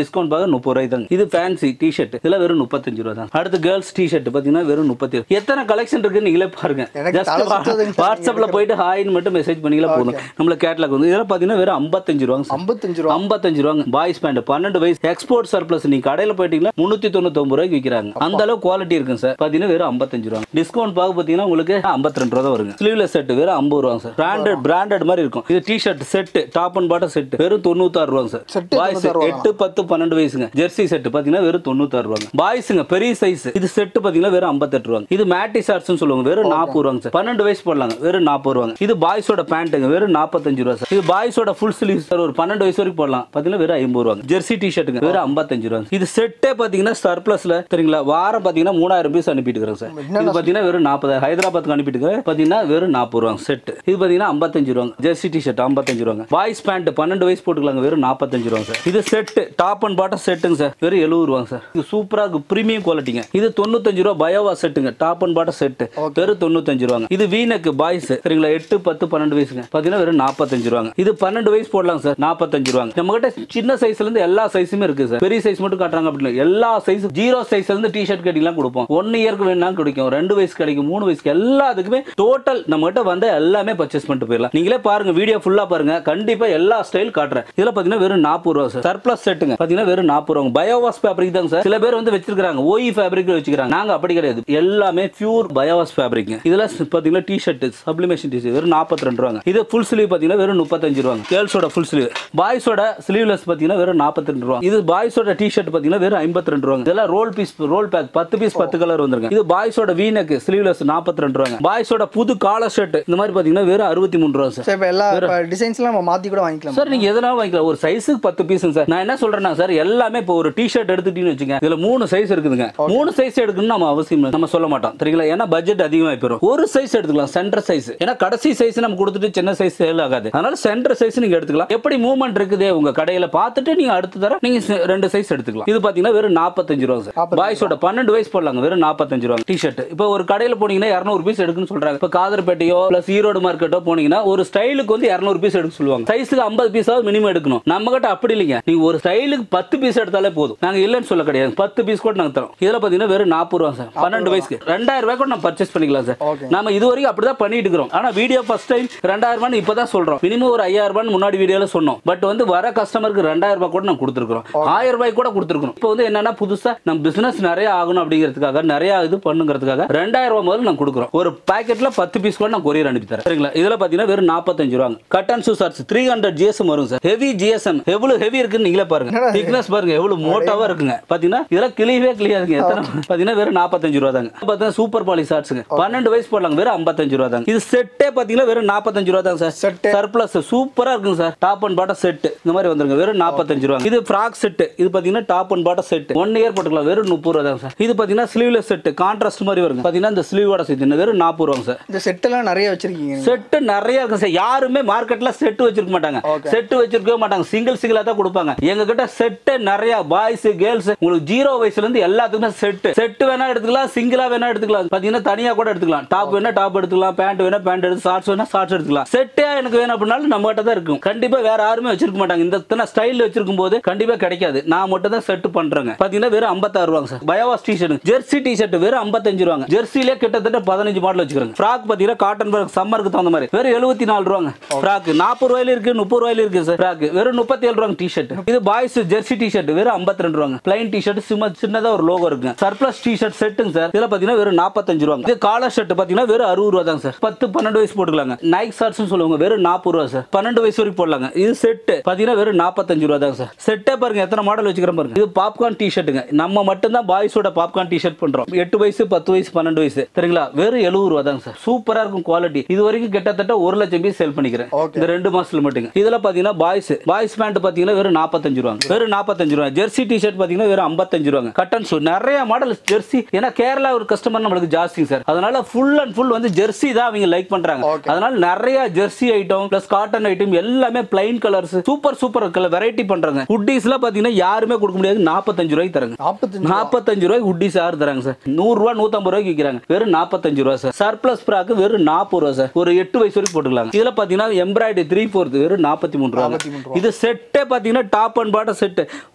முப்பது ரூபாய் தாங்க இது ஃபேன்சி டிஷர்ட் இதெல்லாம் வெறும் முப்பத்தஞ்சு ரூபா தான் அடுத்து கேர்ள்ஸ் டிஷர்ட் பார்த்தீங்கன்னா வெறும் முப்பத்தி எத்தனை கலெக்ஷன் இருக்குன்னு நீங்களே பாருங்க எனக்கு Just தலை சுத்துதுங்க சார், வாட்ஸ்அப்ல போயிட்டு ஹாய்னு மட்டும் மெசேஜ் பண்ணிக்கலாம் போதும் நம்மள கேட்லாக் வந்து இதெல்லாம் பார்த்தீங்கன்னா வெறும் ஐம்பத்தஞ்சு ரூபாங்க சார். ஐம்பத்தஞ்சு ரூபா ஐம்பத்தஞ்சு ரூபாங்க பாய்ஸ் பேண்ட் பன்னெண்டு வயசு எக்ஸ்போர்ட் சர்ப்ளஸ் நீங்க கடையில போயிட்டீங்கன்னா முன்னூத்தி தொண்ணூத்தி ரூபாய்க்கு விற்கிறாங்க அந்த அளவு குவாலிட்டி இருக்குங்க சார் பாத்தீங்கன்னா வெறும் ஐம்பத்தஞ்சு ரூபா டிஸ்கவுண்ட் பார்க்க பாத்தீங்கன்னா உங்களுக்கு ஐம்பத்தி ரெண்டு ரூபா தான் வருங்க ஸ்லீவ்லெஸ் செட் வெறும் ஐம்பது ரூபாங்க சார் பிராண்டட் பிராண்டட் மாதிரி இருக்கும் இது T shirt set top and bottom set வெறும் தொண்ணூத்தாறு ரூபாங்க சார் Set பாய்ஸ் 96 ரூபா. எட்டு பத்து பன்னெண்டு வயசுங்க ஜெர்சி செட் பாத்தீங்கன்னா வெறும் தொண்ணூத்தாறு ரூபாங்க பாய்ஸுங்க பெரிய சைஸ் இது செட் பாத்தீங்கன்னா வெறும் ஐம்பத்தெட்டு ரூபாங்க இது மேட்டி ஷார்ட்ஸ் சொல்லுவாங்க வெறும் நாற்பது ரூபாங்க சார் பன்னெண்டு வயசு போடலாங்க வெறும் நாற்பது ரூபாங்க இது பாய்ஸோட பேண்ட்டுங்க வெறும் நாற்பத்தஞ்சு ரூபா சார் இது பாய்ஸோட ஃபுல் ஸ்லீவ் சார் ஒரு பன்னெண்டு வயசு வரைக்கும் போடலாம் பாத்தீங்கன்னா வெறும் ஐம்பது ரூபாங்க ஜெர்சி டி ஷர்ட்டுங்க வெறும் ஐம்பத்தஞ்சு ரூபாங்க இது செட்டே பாத்தீங்கன்னா சர்ப்ளஸ்ல சரிங்களா வாரம் பாத்தீங்கன்னா மூணாயிரம் பீஸ் அனுப்பிட்டு இருக்கிறேன் சார் இது பாத்தீங்கன்னா வெறும் நாற்பது ஹைதராபாத்துக்கு அனுப்பிட்டு இருக்கிறேன் பாத்தீங்கன்னா வெறும் நாற்பது ரூபாங்க செட் இது பாத்தீங்கன்னா ஐம்பத்தஞ்சு ரூபாங்க ஜெர்சி டி ஷர்ட் ஐம்பத்தஞ்சு ரூபாங்க பாய்ஸ் பேண்ட் பன்னெண்டு வயசு போட்டுக்கலாங்க வெறும் நாற்பத்தஞ்சு ரூபாங்க சார் இது செட் டாப் அண்ட் பாட்டம் செட்டுங்க சார் வெறும் எழுபது ரூபாங்க சார் இது சூப்பரா இருக்கு பிரீமியம் குவாலிட்டிங்க இது தொண்ணூத்தஞ்சு ரூபா பயோவா செட்டுங்க டாப் அண்ட் பாட்டம் செட் வெறும் தொண்ணூத்தஞ்சு ரூபாங்க இது வீனக்கு பாய்ஸ் சரிங்களா எட்டு பத்து பன்னெண்டு வயசுங்க பாத்தீங்கன்னா வெறும் நாற்பத்தஞ்சு ரூபாங்க இது பன்னெண்டு வயசு போடலாம் சார் நாற்பத்தஞ்சு ரூபாங்க நம்ம கிட்ட சின்ன சைஸ்ல இருந்து எல்லா சைஸுமே இருக்கு சார் பெரிய சைஸ் மட்டும் காட்டுறாங்க அப்படி இல்லை எல்லா சைஸ் ஜீரோ சைஸ்ல இருந்து டி ஷர்ட் கட்டிலாம் கொடுப்போம் ஒன் இயருக்கு வேணா கிடைக்கும் ரெண்டு வயசு கிடைக்கும் மூணு வயசுக்கு எல்லாத்துக்குமே டோட்டல் நம்ம கிட்ட வந்து எல்லாமே பர்ச்சேஸ் பண்ணிட்டு போயிடலாம் நீங்களே பாருங்க வீடியோ ஃபுல்லா பாருங்க கண்டிப்பா எல்லா ஸ்டைல் காட்டுறேன் இதுல பாத்தீங்கன்னா வெறும் நாற்பது ரூபா சார் சர்ப்ளஸ் செட்டுங்க பாத்தீங்கன்னா வெறும் நாற்பது ரூபா பயோவாஸ் ஃபேப்ரிக் தாங்க சார் சில பேர் வந்து வச்சிருக்காங்க ஓஇ ஃபேப்ரிக் வச்சுக்கிறாங்க நாங்க அப்படி கிடையாது எல்லாமே பியூர் பயோவாஸ் ஃபேப்ரிக் இதுல பாத்தீங்கன்னா டி ஷர்ட் சப்ளிமேஷன் டி வெறும் நாற்பத்தி ரெண்டு ரூபாங்க இது ஃபுல் ஸ்லீவ் பாத்தீங்கன்னா வெறும் முப்பத்தஞ்சு ரூபாங்க கேர்ள்ஸோட ஃபுல் ஸ்லீவ் பாய்ஸோட ஸ்லீவ்லெஸ் பாத்தீங்கன்னா வெறும் நாற்பத்தி ரெண்டு ரூபா இது பாய்ஸோட டி ஷர்ட் பாத்தீங்கன்னா வெறும் ஐம்பத்தி ரெண்டு ரூபாங்க இதெல்லாம் ரோல் பீஸ் ரோல் பேக் பத்து பீஸ் பத்து கலர் வந்துருங்க இது பாய்ஸோட வீனக்கு ஸ்லீவ்லெஸ் நாற்பத்தி ரெண்டு ரூபாங்க பாய்ஸோட புது காலர் ஷர்ட் இந்த மாதிரி பாத்தீங்கன்னா வெறும் அறுபத்தி மூணு ரூபா சார் சார் இப்போ எல்லா டிசைன்ஸ்லாம் நம்ம மாற்றி கூட வாங்கிக்கலாம் சார் நீங்க எதனால வாங்கிக்கலாம் ஒரு சைஸுக்கு பத்து பீஸுங்க சார் நான் என்ன சொல்றேன்னா சார் எல்லாமே இப்போ ஒரு டி ஷர்ட் எடுத்துட்டீங்கன்னு வச்சுங்க இதுல மூணு சைஸ் இருக்குதுங்க மூணு சைஸ் எடுக்கணும்னு நம்ம அவசியம் இல்லை. நம்ம சொல்ல மாட்டோம் சரிங்களா ஏன்னா பட்ஜெட் அதிகமாக போயிடும் ஒரு சைஸ் எடுத்துக்கலாம் சென்டர் சைஸ் ஏன்னா கடைசி சைஸ் நம்ம கொடுத்துட்டு சின்ன சைஸ் சேல் ஆகாது அதனால சென்டர் சைஸ் நீங்க எடுத்துக்கலாம் எப்படி மூவ்மெண்ட் இருக்குது உங்க கடையில பார்த்துட்டு நீங்க அடுத்த தர நீங்க செ- ரெண்டு சைஸ் எடுத்துக்கலாம் இது பாத்தீங்கன்னா வெறும் நாற்பத்தஞ்சு ரூபா சார் பாய்ஸோட பன்னெண்டு வயசு போடலாங்க வெறும் நாற்பத்தஞ்சு ரூபா டி ஷர்ட் இப்போ ஒரு கடையில போனீங்கன்னா இரநூறு பீஸ் எடுக்குன்னு சொல்றாங்க இப்போ காதர்பேட்டையோ பிளஸ் ஈரோடு மார்க்கெட்டோ போனீங்கன்னா ஒரு ஸ்டைலுக்கு வந்து இரநூறு பீஸ் எடுக்க சொல்லுவாங்க சைஸுக்கு ஐம்பது பீஸாவது மினிமம் எடுக்கணும் நம்ம கிட்ட அப்படி இல்லைங்க நீங்க ஒரு ஸ்டைலுக்கு பத்து பீஸ் எடுத்தாலே போதும் நாங்க இல்லைன்னு சொல்ல கிடையாது பத்து பீஸ் கூட நாங்க தரோம் இதுல பாத்தீங்கன்னா வெறும் நாற்பது ரூபா சார் பன்னெண்டு வயசுக்கு ரெண்டாயிரம் ரூபாய் கூட நம்ம பர்ச்சேஸ் பண்ணிக்கலாம் சார் Okay. நம்ம இது வரைக்கும் அப்படிதான் பண்ணிட்டு இருக்கிறோம் ஆனா வீடியோ ஃபர்ஸ்ட் டைம் ரெண்டாயிரம் ரூபாய் இப்பதான் சொல்றோம் மினிமம் ஒரு ஐயாயிரம் ரூபாய் முன்னாடி வீடியோல சொன்னோம் பட் வந்து வர கஸ்டமருக்கு ரெண்டாயிரம் ரூபாய் கூட நம்ம கொடுத்துருக்கோம் ஆயிரம் ரூபாய் கூட கொடுத்துருக்கோம் இப்போ வந்து என்னன்னா புதுசா நம்ம பிசினஸ் நிறைய ஆகணும் அப்படிங்கிறதுக்காக நிறைய இது பண்ணுங்கிறதுக்காக ரெண்டாயிரம் ரூபாய் முதல்ல நம்ம கொடுக்குறோம் ஒரு பாக்கெட்ல பத்து பீஸ் கூட நான் கொரியர் அனுப்பி தரேன் சரிங்களா இதுல பாத்தீங்கன்னா வெறும் நாற்பத்தஞ்சு ரூபாங்க cut and sew shorts three hundred GSM வரும் சார் ஹெவி ஜிஎஸ்எம் எவ்வளவு ஹெவி இருக்குன்னு நீங்களே பாருங்க திக்னஸ் பாருங்க எவ்வளவு மோட்டாவா இருக்குங்க பாத்தீங்கன்னா இதெல்லாம் கிளியவே கிளியாதுங்க எத்தனை பாத்தீங்கன்னா வெறும் நாற்பத்தஞ்சு ரூபா தாங்க பாத்தீங்கன்னா சூப்பர் பாலி ஷார்ட்ஸுங்க பன்னெண்டு வயசு போடலாங்க வெறும் ஐம்பத்தஞ்சு ரூபா தாங்க இது செட்டே பாத்தீங்கன்னா வெறும் நாற்பத்தஞ்சு ரூபா தாங்க சார் Set. சர்ப்ளஸ் சூப்பரா இருக்குங்க sir top and bottom set இந்த மாதிரி வந்துருங்க வெறும் நாற்பத்தஞ்சு ரூபா இது ஃப்ராக் செட் இது பாத்தீங்கன்னா top and bottom set one year போட்டுக்கலாம் வெறும் முப்பது ரூபா தாங்க சார் இது பாத்தீங்கன்னா ஸ்லீவ்லெஸ் செட் கான்ட்ராஸ்ட் மாதிரி வருங்க பாத்தீங்கன்னா இந்த ஸ்லீவோட சேர்த்து வெறும் நாற்பது ரூபாங்க சார் இந்த செட்டெல்லாம் நிறைய வச்சிருக்கீங்க செட்டு நிறைய இருக்கு சார் யாருமே மார்க்கெட்ல செட்டு வச்சிருக்க மாட்டாங்க Okay. செட்டு வச்சிருக்கவே மாட்டாங்க சிங்கிள் சிங்கிளா தான் கொடுப்பாங்க எங்க கிட்ட செட்டு நிறைய பாய்ஸ் கேர்ள்ஸ் உங்களுக்கு ஜீரோ வயசுல இருந்து எல்லாத்துக்குமே செட்டு செட்டு வேணா எடுத்துக்கலாம் சிங்கிளா வேணா எடுத்துக்கலாம் பாத்தீங்கன்னா தனியா கூட எடுத்துக்கலாம் டாப் வேணா டாப் எடுத்துக்கலாம் பேண்ட் வேணா பேண்ட் எடுத்து ஷார்ட்ஸ் வேணா ஷார்ட்ஸ் எடுத்துக்கலாம் செட்டே எனக்கு வேணும் அப்படின்னாலும் நம்ம கிட்ட தான் இருக்கும் கண்டிப்பா வேற யாருமே வச்சிருக்க மாட்டாங்க இந்த இத்தனை ஸ்டைல் வச்சிருக்கும் போது கண்டிப்பா கிடைக்காது நான் மட்டும் தான் செட் பண்றேங்க பாத்தீங்கன்னா வெறும் ஐம்பத்தாறு ரூபாங்க sir பயோவாஸ் T shirt jersey T shirt வெறும் ஐம்பத்தஞ்சு ரூபாங்க ஜெர்சிலே கிட்டத்தட்ட பதினஞ்சு மாடல் வச்சுக்கிறேன் ஃப்ராக் பாத்தீங்கன்னா காட்டன் ஃப்ராக் சம்மருக்கு தகுந்த மாதிரி வெறும் எழுபத்தி நாலு ரூபாங்க ஃப்ராக் நாற்பது ரூபாயில இருக்கு முப்பது ரூபாயில இருக்கு சார் ஃப்ராக் வெறும் முப்பத்தி ஏழு ரூபாங்க டி ஷர்ட் இது பாய்ஸ் ஜெர்சி டி ஷர்ட் வெறும் ஐம்பத்தி ரெண்டு ரூபாங்க பிளைன் டி ஷர்ட் சும்மா சின்னதா ஒரு லோகோ இருக்குங்க சர்ப்ளஸ் டி ஷர்ட் செட்டுங்க சார் இதுல பாத்தீங்கன்னா வெறும் நாற்பத்தஞ்சு ரூபாங்க இது காலர் ஷர்ட் பாத்தீங்கன்னா வெறும் அறுபது ரூபா தான் சார் பத்து பன்னெண்டு வயசு போட்டுக்கலாங்க நைக் ஷார்ட்ஸ் சொல்லுவாங்க வெறும் நாற்பது ரூபா சார் பன்னெண்டு வயசு வரைக்கும் போடலாங்க இது செட்டு பாத்தீங்கன்னா வெறும் நாற்பத்தஞ்சு ரூபா தான் சார் செட்டே பாருங்க எத்தனை மாடல் வச்சுக்கிறேன் பாருங்க இது பாப்கார்ன் டி ஷர்ட்டுங்க நம்ம மட்டும் தான் பாய்ஸோட பாப்கார்ன் டி ஷர்ட் பண்றோம் எட்டு வயசு பத்து வயசு பன்னெண்டு வயசு சரிங்களா வெறும் எழுபது ரூபா தாங்க சார் சூப்பரா இருக்கும் குவாலிட்டி இது வரைக்கும் கிட்டத்தட்ட ஒரு லட்சம் பீஸ் செல் பண்ணிக்கிறேன் Okay. இந்த ரெண்டு மாசத்துல மட்டுங்க இதுல பாத்தீங்கன்னா பாய்ஸ் பாய்ஸ் பேண்ட் பாத்தீங்கன்னா வெறும் நாற்பத்தஞ்சு ரூபாங்க வெறும் நாற்பத்தஞ்சு ரூபா ஜெர்சி டி ஷர்ட் பாத்தீங்கன்னா வெறும் ஐம்பத்தஞ்சு ரூபாங்க கட்டன் ஷூ நிறைய மாடல் ஜெர்சி ஏன்னா கேரளா ஒரு கஸ்டமர் நம்மளுக்கு ஜாஸ்தி சார் அதனால ஃபுல் அண்ட் ஃபுல் வந்து ஜெர்சி தான் அவங்க லைக் பண்றாங்க Okay. அதனால நிறைய jersey item plus cotton item எல்லாமே plain colours super super colour variety பண்றாங்க ஹுட்டிஸ்லாம் பாத்தீங்கன்னா யாருமே கொடுக்க முடியாது நாற்பத்தஞ்சு ரூபாய்க்கு தராங்க நாற்பத்தஞ்சு நாற்பத்தஞ்சு ரூபாய்க்கு ஹுட்டிஸ் யாரு தராங்க சார் நூறு ரூபா நூத்தம்பது ரூபாய்க்கு விற்கிறாங்க வெறும் நாற்பத்தஞ்சு ரூபா சார் சர்ப்ளஸ் ப்ராக்கு வெறும் நாற்பது ரூபா சார் ஒரு எட்டு வயசு வரைக்கும் போட்டுக்கலாம் இதுல பாத்தீங்கன்னா எம்ப்ராய்டரி த்ரீ ஃபோர்த் வெறும் நாற்பத்தி மூணு ரூபா நாற்பத்தி மூணு ரூபா. இது செட்டே பாத்தீங்கன்னா டாப் அண்ட் பாட்டம் செட்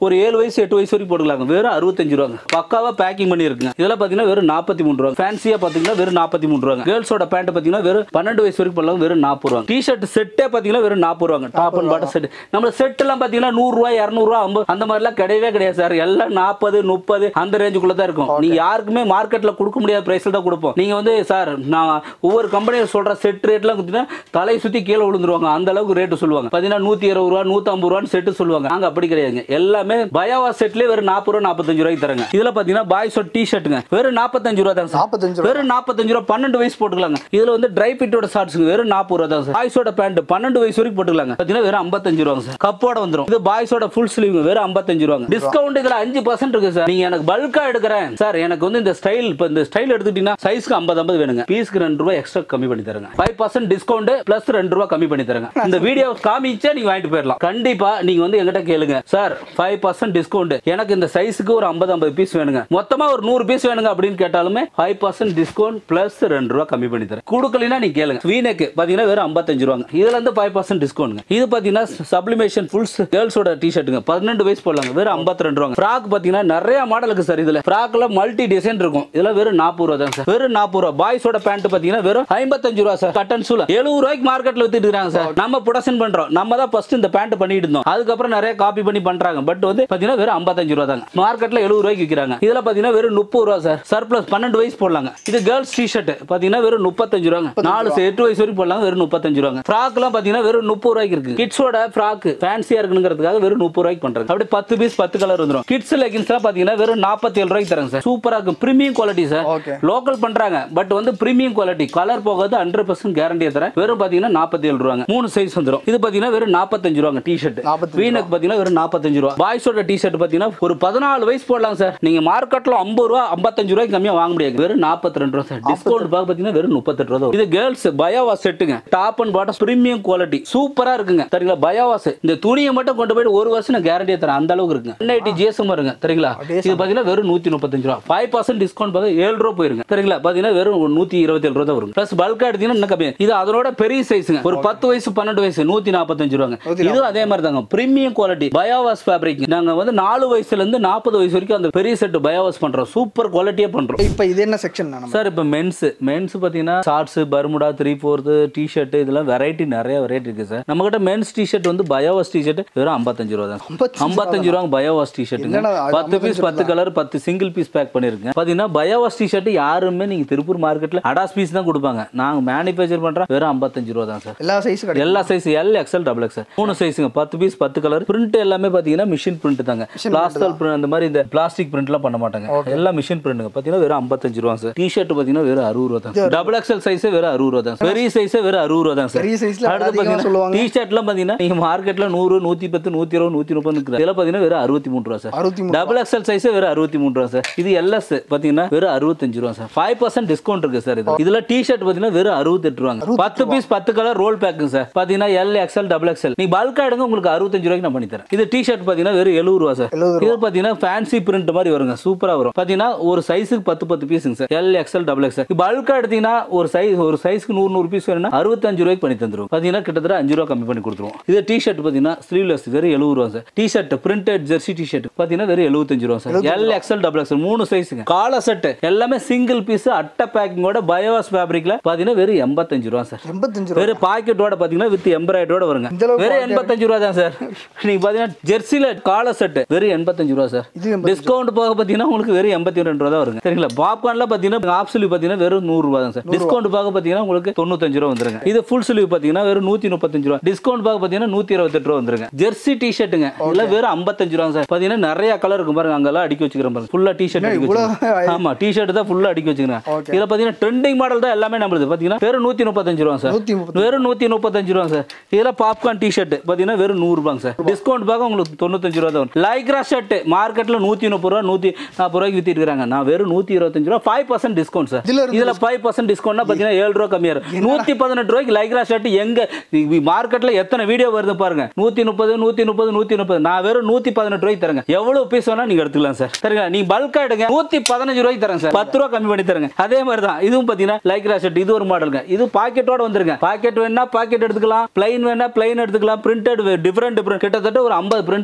ஒரு ஏழு வயசு எட்டு வயசு வரைக்கும் போட்டுக்கலாங்க வெறும் அறுபத்தஞ்சு ரூபாங்க பக்காவா பேக்கிங் பண்ணி இருக்குங்க இதெல்லாம் பாத்தீங்கன்னா வெறும் நாற்பத்தி மூணு ரூபா ஃபேன்சியா பாத்தீங்கன்னா வெறும் நாற்பத்தி மூணு ரூபாங்க கேர்ள்ஸோட பேண்ட் பாத்தீங்கன்னா வெறும் பன்னெண்டு வயசு வரைக்கும் போடலாம் வெறும் நாற்பது ரூபா டி ஷர்ட் செட்டே பாத்தீங்கன்னா வெறும் நாற்பது ரூபாங்க டாப் அண்ட் பாட்டம் செட் நம்ம செட் எல்லாம் பாத்தீங்கன்னா நூறு ரூபாய் இரநூறுவா ஐம்பது அந்த மாதிரிலாம் கிடையவே கிடையாது சார் எல்லாம் நாற்பது முப்பது அந்த ரேஞ்சுக்குள்ள தான் இருக்கும் நீங்க யாருக்குமே மார்க்கெட்ல கொடுக்க முடியாத பிரைஸ்ல தான் கொடுப்போம் நீங்க வந்து சார் நான் ஒவ்வொரு கம்பெனியில் சொல்ற செட் ரேட்லாம் பார்த்தீங்கன்னா தலை சுத்தி கீழே விழுந்துருவாங்க அந்த அளவுக்கு ரேட்டு சொல்லுவாங்க பார்த்தீங்கன்னா நூத்தி இருபது ரூபா நூத்தி ஐம்பது ரூபான்னு செட்டு சொல்லுவாங்க நாங்க அப்படி கிடையாதுங்க எல்லாமே பயாவா செட்லேயே வெறும் நாற்பது ரூபா நாற்பத்தஞ்சு ரூபாய்க்கு தரங்க இதுல பாத்தீங்கன்னா பாய்ஸோட டி ஷர்ட்டுங்க வெறும் நாற்பத்தஞ்சு ரூபா தான் சார் நாற்பத்தஞ்சு ரூபா வெறும் நாற்பத்தஞ்சு ரூபா பன்னெண்டு வயசு போட்டுக்கலாங்க இதுல வந்து ட்ரை ஃபிட்டோட ஷார்ட்ஸுங்க வெறும் நாற்பது ரூபா தான் சார் பாய்ஸோட பேண்ட் பன்னெண்டு வயசு வரைக்கும் போட்டுக்கலாங்க பார்த்தீங்கன்னா வெறும் ஐம்பத்தஞ்சு ரூபாங்க சார் கப்போட வந்துரும் இது பாய்ஸோட ஃபுல் ஸ்லீவ் வெறும் ஐம்பத்தஞ்சு ரூபாங்க டிஸ்கவுண்ட் இதுல அஞ்சு பர்சன்ட் இருக்கு சார் நீங்க எனக்கு பல்கா எடுக்கிறேன் சார் எனக்கு வந்து இந்த ஸ்டைல் இப்போ இந்த ஸ்டைல் எடுத்துட்டீங்கன்னா சைஸ்க்கு ஐம்பது ஐம்பது வேணுங்க பீஸ்க்கு ரெண்டு ரூபாய் எக்ஸ்ட்ரா கம்மி பண்ணி தரங்க ஃபைவ் பர்சன்ட் டிஸ்கவுண்ட் பிளஸ் ரெண்டு ரூபாய் கம்மி பண்ணி தரங்க இந்த வீடியோ காமிச்சா நீங்க வாங்கிட்டு போயிடலாம் கண்டிப்பா நீங்க வந்து எங்கிட்ட கேளுங்க சார் ஃபைவ் பர்சன்ட் டிஸ்கவுண்ட் எனக்கு இந்த சைஸுக்கு ஒரு ஐம்பது ஐம்பது பீஸ் வேணுங்க மொத்தமா ஒரு நூறு பீஸ் வேணுங்க அப்படின்னு கேட்டாலுமே ஃபைவ் பர்சன்ட் டிஸ்கவுண்ட் பிளஸ் ரெண்டு ரூபா கம்மி பண்ணி தரேன் கொடுக்கலனா நீங்க கேளுங்க வீனக்கு பாத்தீங்கன்னா வெறும் ஐம்பத்தஞ்சு ரூபாங்க இதுல இருந்து ஃபைவ் பர்சன்ட் டிஸ்கவுண்ட் இது பாத்தீங்கன்னா சப்ளிமேஷன் ஃபுல்ஸ் கேர்ள்ஸோட டி ஷர்ட்டுங்க பன்னெண்டு வயசு போடலாங்க வெறும் ஐம்பத்தி ரெண்டு ரூபாங்க ஃப்ராக் பாத்தீங்கன்னா நிறைய மாடல் இருக்கு சார் இதுல ஃப்ராக்ல மல்டி டிசைன் இருக்கும் இதுல வெறும் நாற்பது ரூபா தான் சார் வெறும் நாற்பது ரூபா பாய்ஸோட பேண்ட் பாத்தீங்கன்னா வெறும் ஐம்பத்தஞ்சு ரூபா சார் கட்டன் சூல எழுபது ரூபாய்க்கு மார்க்கெட்ல வித்துட்டு இருக்காங்க சார் நம்ம ப்ரொடக்ஷன் பண்றோம் நம்ம தான் ஃபர்ஸ்ட் இந்த பேண்ட் பண்ணிட்டு இருந்தோம் அதுக்கப்புறம் நிறைய காப்பி பண்ணி பண்றாங்க பட் வந்து பாத்தீங்கன்னா வெறும் ஐம்பத்தஞ்சு ரூபா தாங்க மார்க்கெட்ல எழுபது ரூபாய்க்கு விற்கிறாங்க இதுல பாத்தீங்கன்னா வெறும் முப்பது ரூபா சார் சர்ப்ளஸ் பன்னெண்டு வயசு போடலாங்க இது கேர்ள்ஸ் டி ஷர்ட் பாத்தீங்கன்னா வெறும் முப்பத்தஞ்சு ரூபாங்க நாலு ச- எட்டு வயசு வரைக்கும் போடலாம் வெறும் முப்பத்தஞ்சு ரூபாங்க ஃப்ராக் எல்லாம் பாத்தீங்கன்னா வெறும் முப்பது ரூபாய்க்கு இருக்கு கிட்ஸோட ஃப்ராக் ஃபேன்சியா இருக்கணுங்கிறதுக்காக வெறும் முப்பது ரூபாய்க்கு பண்றாங்க அப்படியே பத்து பீஸ் பத்து கலர் வந்துரும் கிட்ஸ் லெகின்ஸ் எல்லாம் பாத்தீங்கன்னா வெறும் நாற்பத்தி ஏழு ரூபாய்க்கு தராங்க சார் சூப்பரா இருக்கும் premium quality sir okay local பண்றாங்க பட் வந்து பிரீமியம் குவாலிட்டி கலர் போகாது ஹண்ட்ரட் பர்சன்ட் கேரண்டியா தரேன் வெறும் பாத்தீங்கன்னா நாற்பத்தி ஏழு ரூபாங்க மூணு சைஸ் வந்துரும் இது பாத்தீங்கன்னா வெறும் நாற்பத்தஞ்சு ரூபாங்க டி ஷர்ட் நாற்பத்தஞ்சு வீனக் பாத்தீங்கன்னா வெறும் நாற்பத்தஞ்சு ரூபா பாய்ஸோட டி ஷர்ட் பாத்தீங்கன்னா ஒரு பதினாலு வயசு போடலாம் சார் நீங்க மார்க்கெட்ல ஐம்பது ரூபா ஐம்பத்தஞ்சு ரூபாய்க்கு கம்மியா வாங்க முடியாது வெறும் நாற்பத்தி ரெண்டு ரூபா சார் டிஸ்கவுண்ட் பார்க்க பாத்தீங்கன்னா வெறும் முப்பத்தெட்டு ரூபா தான் வரும். இது கேர்ள்ஸ் பயோவா செட்டுங்க top and bottom premium quality சூப்பரா இருக்குங்க சரிங்களா பயோவாஸ் இந்த துணியை மட்டும் கொண்டு போயிட்டு ஒரு வருஷம் நான் கேரண்டியா தரேன் அந்த அளவுக்கு இருக்குங்க என்ஐடி ஜிஎஸ்எம் வருங்க சரிங்களா இது பாத்தீங்கன்னா வெறும் நூத்தி முப்பத்தஞ்சு ரூபா ஃபைவ் பர்சன்ட் டிஸ்கவுண்ட் பார்த்து ஏழு ரூபா போயிருங்க சரிங்களா பாத்தீங்கன்னா வெறும் நூத்தி இருபத்தி ஏழு ரூபா தான் வரும் பிளஸ் பல்கா எடுத்தீங்கன்னா இன்னும் கம்மி இது அதோட பெரிய சைஸுங்க ஒரு பத்து வயசு பன்னெண்டு வயசு நூத்தி நாற்பத்தஞ்சு ரூபாங்க இது அதே மாதிரி தாங்க பிரீமியம் குவாலிட்டி பயோவாஸ் ஃபேப்ரிக் நாங்க வந்து நாலு வயசுல இருந்து நாற்பது வயசு வரைக்கும் அந்த பெரிய செட் பயோவாஸ் பண்றோம் சூப்பர் குவாலிட்டியா பண்றோம் இப்போ இது என்ன செக்ஷன் நம்ம சார் இப்போ மென்ஸ் மென்ஸ் பார்த்தீங்கன்னா shorts Bermuda three fourth T shirt இதெல்லாம் வெரைட்டி நிறைய வெரைட்டி இருக்கு சார் நம்ம கிட்ட மென்ஸ் டிஷர்ட் வந்து பயோவாஸ் டிஷர்ட் வெறும் ஐம்பத்தஞ்சு ரூபா தான் ஐம்பத்தஞ்சு ரூபா பயோவாஸ் டிஷர்ட்டுங்க என்னடா அது பத்து பீஸ் பத்து கலர் பத்து சிங்கிள் பீஸ் பேக் பண்ணிருக்கேன் பார்த்தீங்கன்னா பயோவாஸ் டிஷர்ட் யாருமே நீங்க திருப்பூர் மார்க்கெட்ல அடாஸ் பீஸ் தான் கொடுப்பாங்க நாங்க மேனுஃபேக்சர் பண்றோம் வெறும் ஐம்பத்தஞ்சு ரூபா தான் சார் எல்லா சைஸும் கிடைக்கும் எல்லா size L XL double XL மூணு சைஸுங்க பத்து பீஸ் பத்து கலர் பிரிண்ட் எல்லாமே பாத்தீங்கன்னா மிஷின் பிரிண்ட் தாங்க பிளாஸ்டல் பிரிண்ட் அந்த மாதிரி இந்த பிளாஸ்டிக் பிரிண்ட்லாம் பண்ண மாட்டாங்க எல்லாம் மிஷின் பிரிண்ட்டுங்க பாத்தீங்கன்னா வெறும் ஐம்பத்தஞ்சு ரூபா சார் டி ஷர்ட் பாத்தீங்கன்னா வெறும் அறுபது ரூபா தான் டபுள் எக்ஸ்எல் சைஸே வெறும் அறுபது ரூபா தான் பெரிய சைஸே வெறும் அறுபது ரூபா தான் சார் பெரிய சைஸ்ல அடுத்து அதிகமா பாத்தீங்கன்னா சொல்லுவாங்க டி ஷர்ட்லாம் பாத்தீங்கன்னா நீங்க மார்க்கெட்ல நூறு நூத்தி பத்து நூத்தி இருபது நூத்தி முப்பது இருக்குது இதெல்லாம் பாத்தீங்கன்னா வெறும் அறுபத்தி மூணு ரூபா சார் அறுபத்தி மூணு டபுள் எக்ஸ்எல் சைஸே வெறும் அறுபத்தி மூணு ரூபா சார் இது எல்எஸ் பாத்தீங்கன்னா வெறும் அறுபத்தஞ்சு ரூபா சார் ஃபைவ் பர்சன்ட் டிஸ்கவுண்ட் இருக்கு சார் இது இதுல டி ஷர்ட் பாத்தீங்கன்னா வெறும் அறுபத்தெட்டு ரூபாங்க பத்து பீஸ் பத்து கலர் ரோல் பேக்குங்க சார் பாத்தீங்கன்னா எல் எக்ஸ்எல் டபுள் எக்ஸ்எல் நீ பல்கா எடுங்க உங்களுக்கு அறுபத்தஞ்சு ரூபாய்க்கு நான் பண்ணி தரேன் இது டி ஷர்ட் பாத்தீங்கன்னா வெறும் எழுபது ரூபா சார் எழுபது இது பாத்தீங்கன்னா ஃபேன்சி பிரிண்ட் மாதிரி வருங்க சூப்பரா வரும் பாத்தீங்கன்னா ஒரு சைஸுக்கு பத்து பத்து பீஸுங்க sir L XL double XL பல்கா எடுத்தீங்கன்னா ஒரு சைஸ் ஒரு சைஸ்க்கு நூறு நூறு பீஸ் வேணும்னா அறுபத்தஞ்சு ரூபாய்க்கு பண்ணி தந்துருவோம் பாத்தீங்கன்னா கிட்டத்தட்ட அஞ்சு ரூபா கம்மி பண்ணி கொடுத்துருவோம் இது டி ஷர்ட் பாத்தீங்கன்னா ஸ்லீவ்லெஸ் வெறும் எழுபது ரூபா sir T shirt printed jersey T shirt பாத்தீங்கன்னா வெறும் எழுபத்தஞ்சு ரூபா sir L XL double XL மூணு சைஸுங்க கால செட் எல்லாமே சிங்கிள் பீஸ் அட்டை பேக்கிங்கோட பயோவாஸ் ஃபேப்ரிக்ல பாத்தீங்கன்னா வெறும் எண்பத்தஞ்சு ரூபா சார் எண்பத்தஞ்சு ரூபா வெறும் பாக்கெட்டோட பாத்தீங்கன்னா வித் எம்ப்ராய்டரோட வருங்க இந்த அளவுக்கு வெறும் எண்பத்தஞ்சு ரூபா தான் சார் நீங்க பாத்தீங்கன்னா ஜெர்சில கால செட் வெறும் எண்பத்தஞ்சு ரூபா சார் இது எண்பத்தஞ்சு டிஸ்கவுண்ட் போக பாத்தீங்கன்னா உங்களுக்கு வெறும் எண்பத்தி ரெண்டு ரூபா தான் வருங்க சரிங்களா பாப்கார்ன்ல பாத்தீங்கன்னா ஆஃப் ஸ்லீவ் பாத்தீங்கன்னா வெறும் நூறு ரூபா தான் சார் டிஸ்கவுண்ட் பார்க்க பாத்தீங்கன்னா உங்களுக்கு தொண்ணூத்தஞ்சு ரூபா வந்துருங்க இது ஃபுல் ஸ்லீவ் பாத்தீங்கன்னா வெறும் நூத்தி முப்பத்தஞ்சு ரூபா டிஸ்கவுண்ட் பார்க்க பாத்தீங்கன்னா நூத்தி இருபத்தெட்டு ரூபா வந்துருங்க ஜெர்சி டி ஷர்ட்டுங்க இதெல்லாம் வெறும் ஐம்பத்தஞ்சு ரூபா சார் பாத்தீங்கன்னா நிறைய கலர் இருக்கும் பாருங்க அங்கெல்லாம் அடிக்க வச்சுக்கிறேன் பாருங்க ஃபுல்லா டி ஷர்ட் அடிக்க இவ்வளவு வச்சுக்கிறேன் ஆமா டி ஷர்ட் தான் ஃபுல்லா அடிக்க வச்சுக்கிறேன் Okay. இதுல பாத்தீங்கன்னா ட்ரெண்டிங் மாடல் தான் எல்லாமே நம்மளுது பாத்தீங்கன்னா வெறும் நூத்தி முப்பத்தஞ்சு ரூபா சார் நூத்தி முப்பது வெறும் நூத்தி முப்பத்தஞ்சு ரூபா சார் இதெல்லாம் பாப்கார்ன் டி ஷர்ட் பாத்தீங்கன்னா வெறும் நூறு ரூபாங்க சார் டிஸ்கவுண்ட் பார்க்க உங்களுக்கு தொண்ணூத்தஞ்சு ரூபா தான் வரும் லைக்ரா ஷர்ட் மார்க்கெட்ல நூத்தி முப்பது ரூபா நூத்தி நாற்பது ரூபாய்க்கு வித்திட்டு இருக்காங்க நான் வெறும் நூத்தி இருபத்தஞ்சு ரூபா ஃபைவ் பர்சன்ட் டிஸ்கவுண்ட் சார் இதுல இருந்து இதுல ஃபைவ் பர்சன்ட் டிஸ்கவுண்ட்னா பாத்தீங்கன்னா ஏழு ரூபா கம்மியா இருக்கும் நூத்தி பதினெட்டு ரூபாய்க்கு லைக்ரா ஷர்ட் எங்க மார்க்கெட்ல எத்தனை வீடியோ வருது பாருங்க நூத்தி முப்பது நூத்தி முப்பது நூத்தி முப்பது நான் வெறும் நூத்தி பதினெட்டு ரூபாய்க்கு தரேங்க எவ்வளவு பீஸ் வேணா நீங்க எடுத்துக்கலாம் சார் சரிங்களா நீ பல்கா எடுங்க நூத்தி பதினஞ்சு ரூபாய்க்கு தரேன் சார் பத்து ரூபா கம்மி பண்ணி தரேங்க அதே மாதிரி தான் இதுவும் பாத்தீங்கன்னா லைக்ரா ஷர்ட் இது ஒரு மாடலுங்க இது பாக்கெட்டோட வந்துருங்க பாக்கெட் வேணா பாக்கெட் எடுத்துக்கலாம் பிளைன் வேணா பிளைன் எடுத்துக்கலாம் பிரிண்டட் டிஃபரெண்ட் டிஃபரெண்ட் கிட்டத்தட்ட ஒரு ஐம்பது பிரிண்ட் நம்ம கிட்ட இருக்குது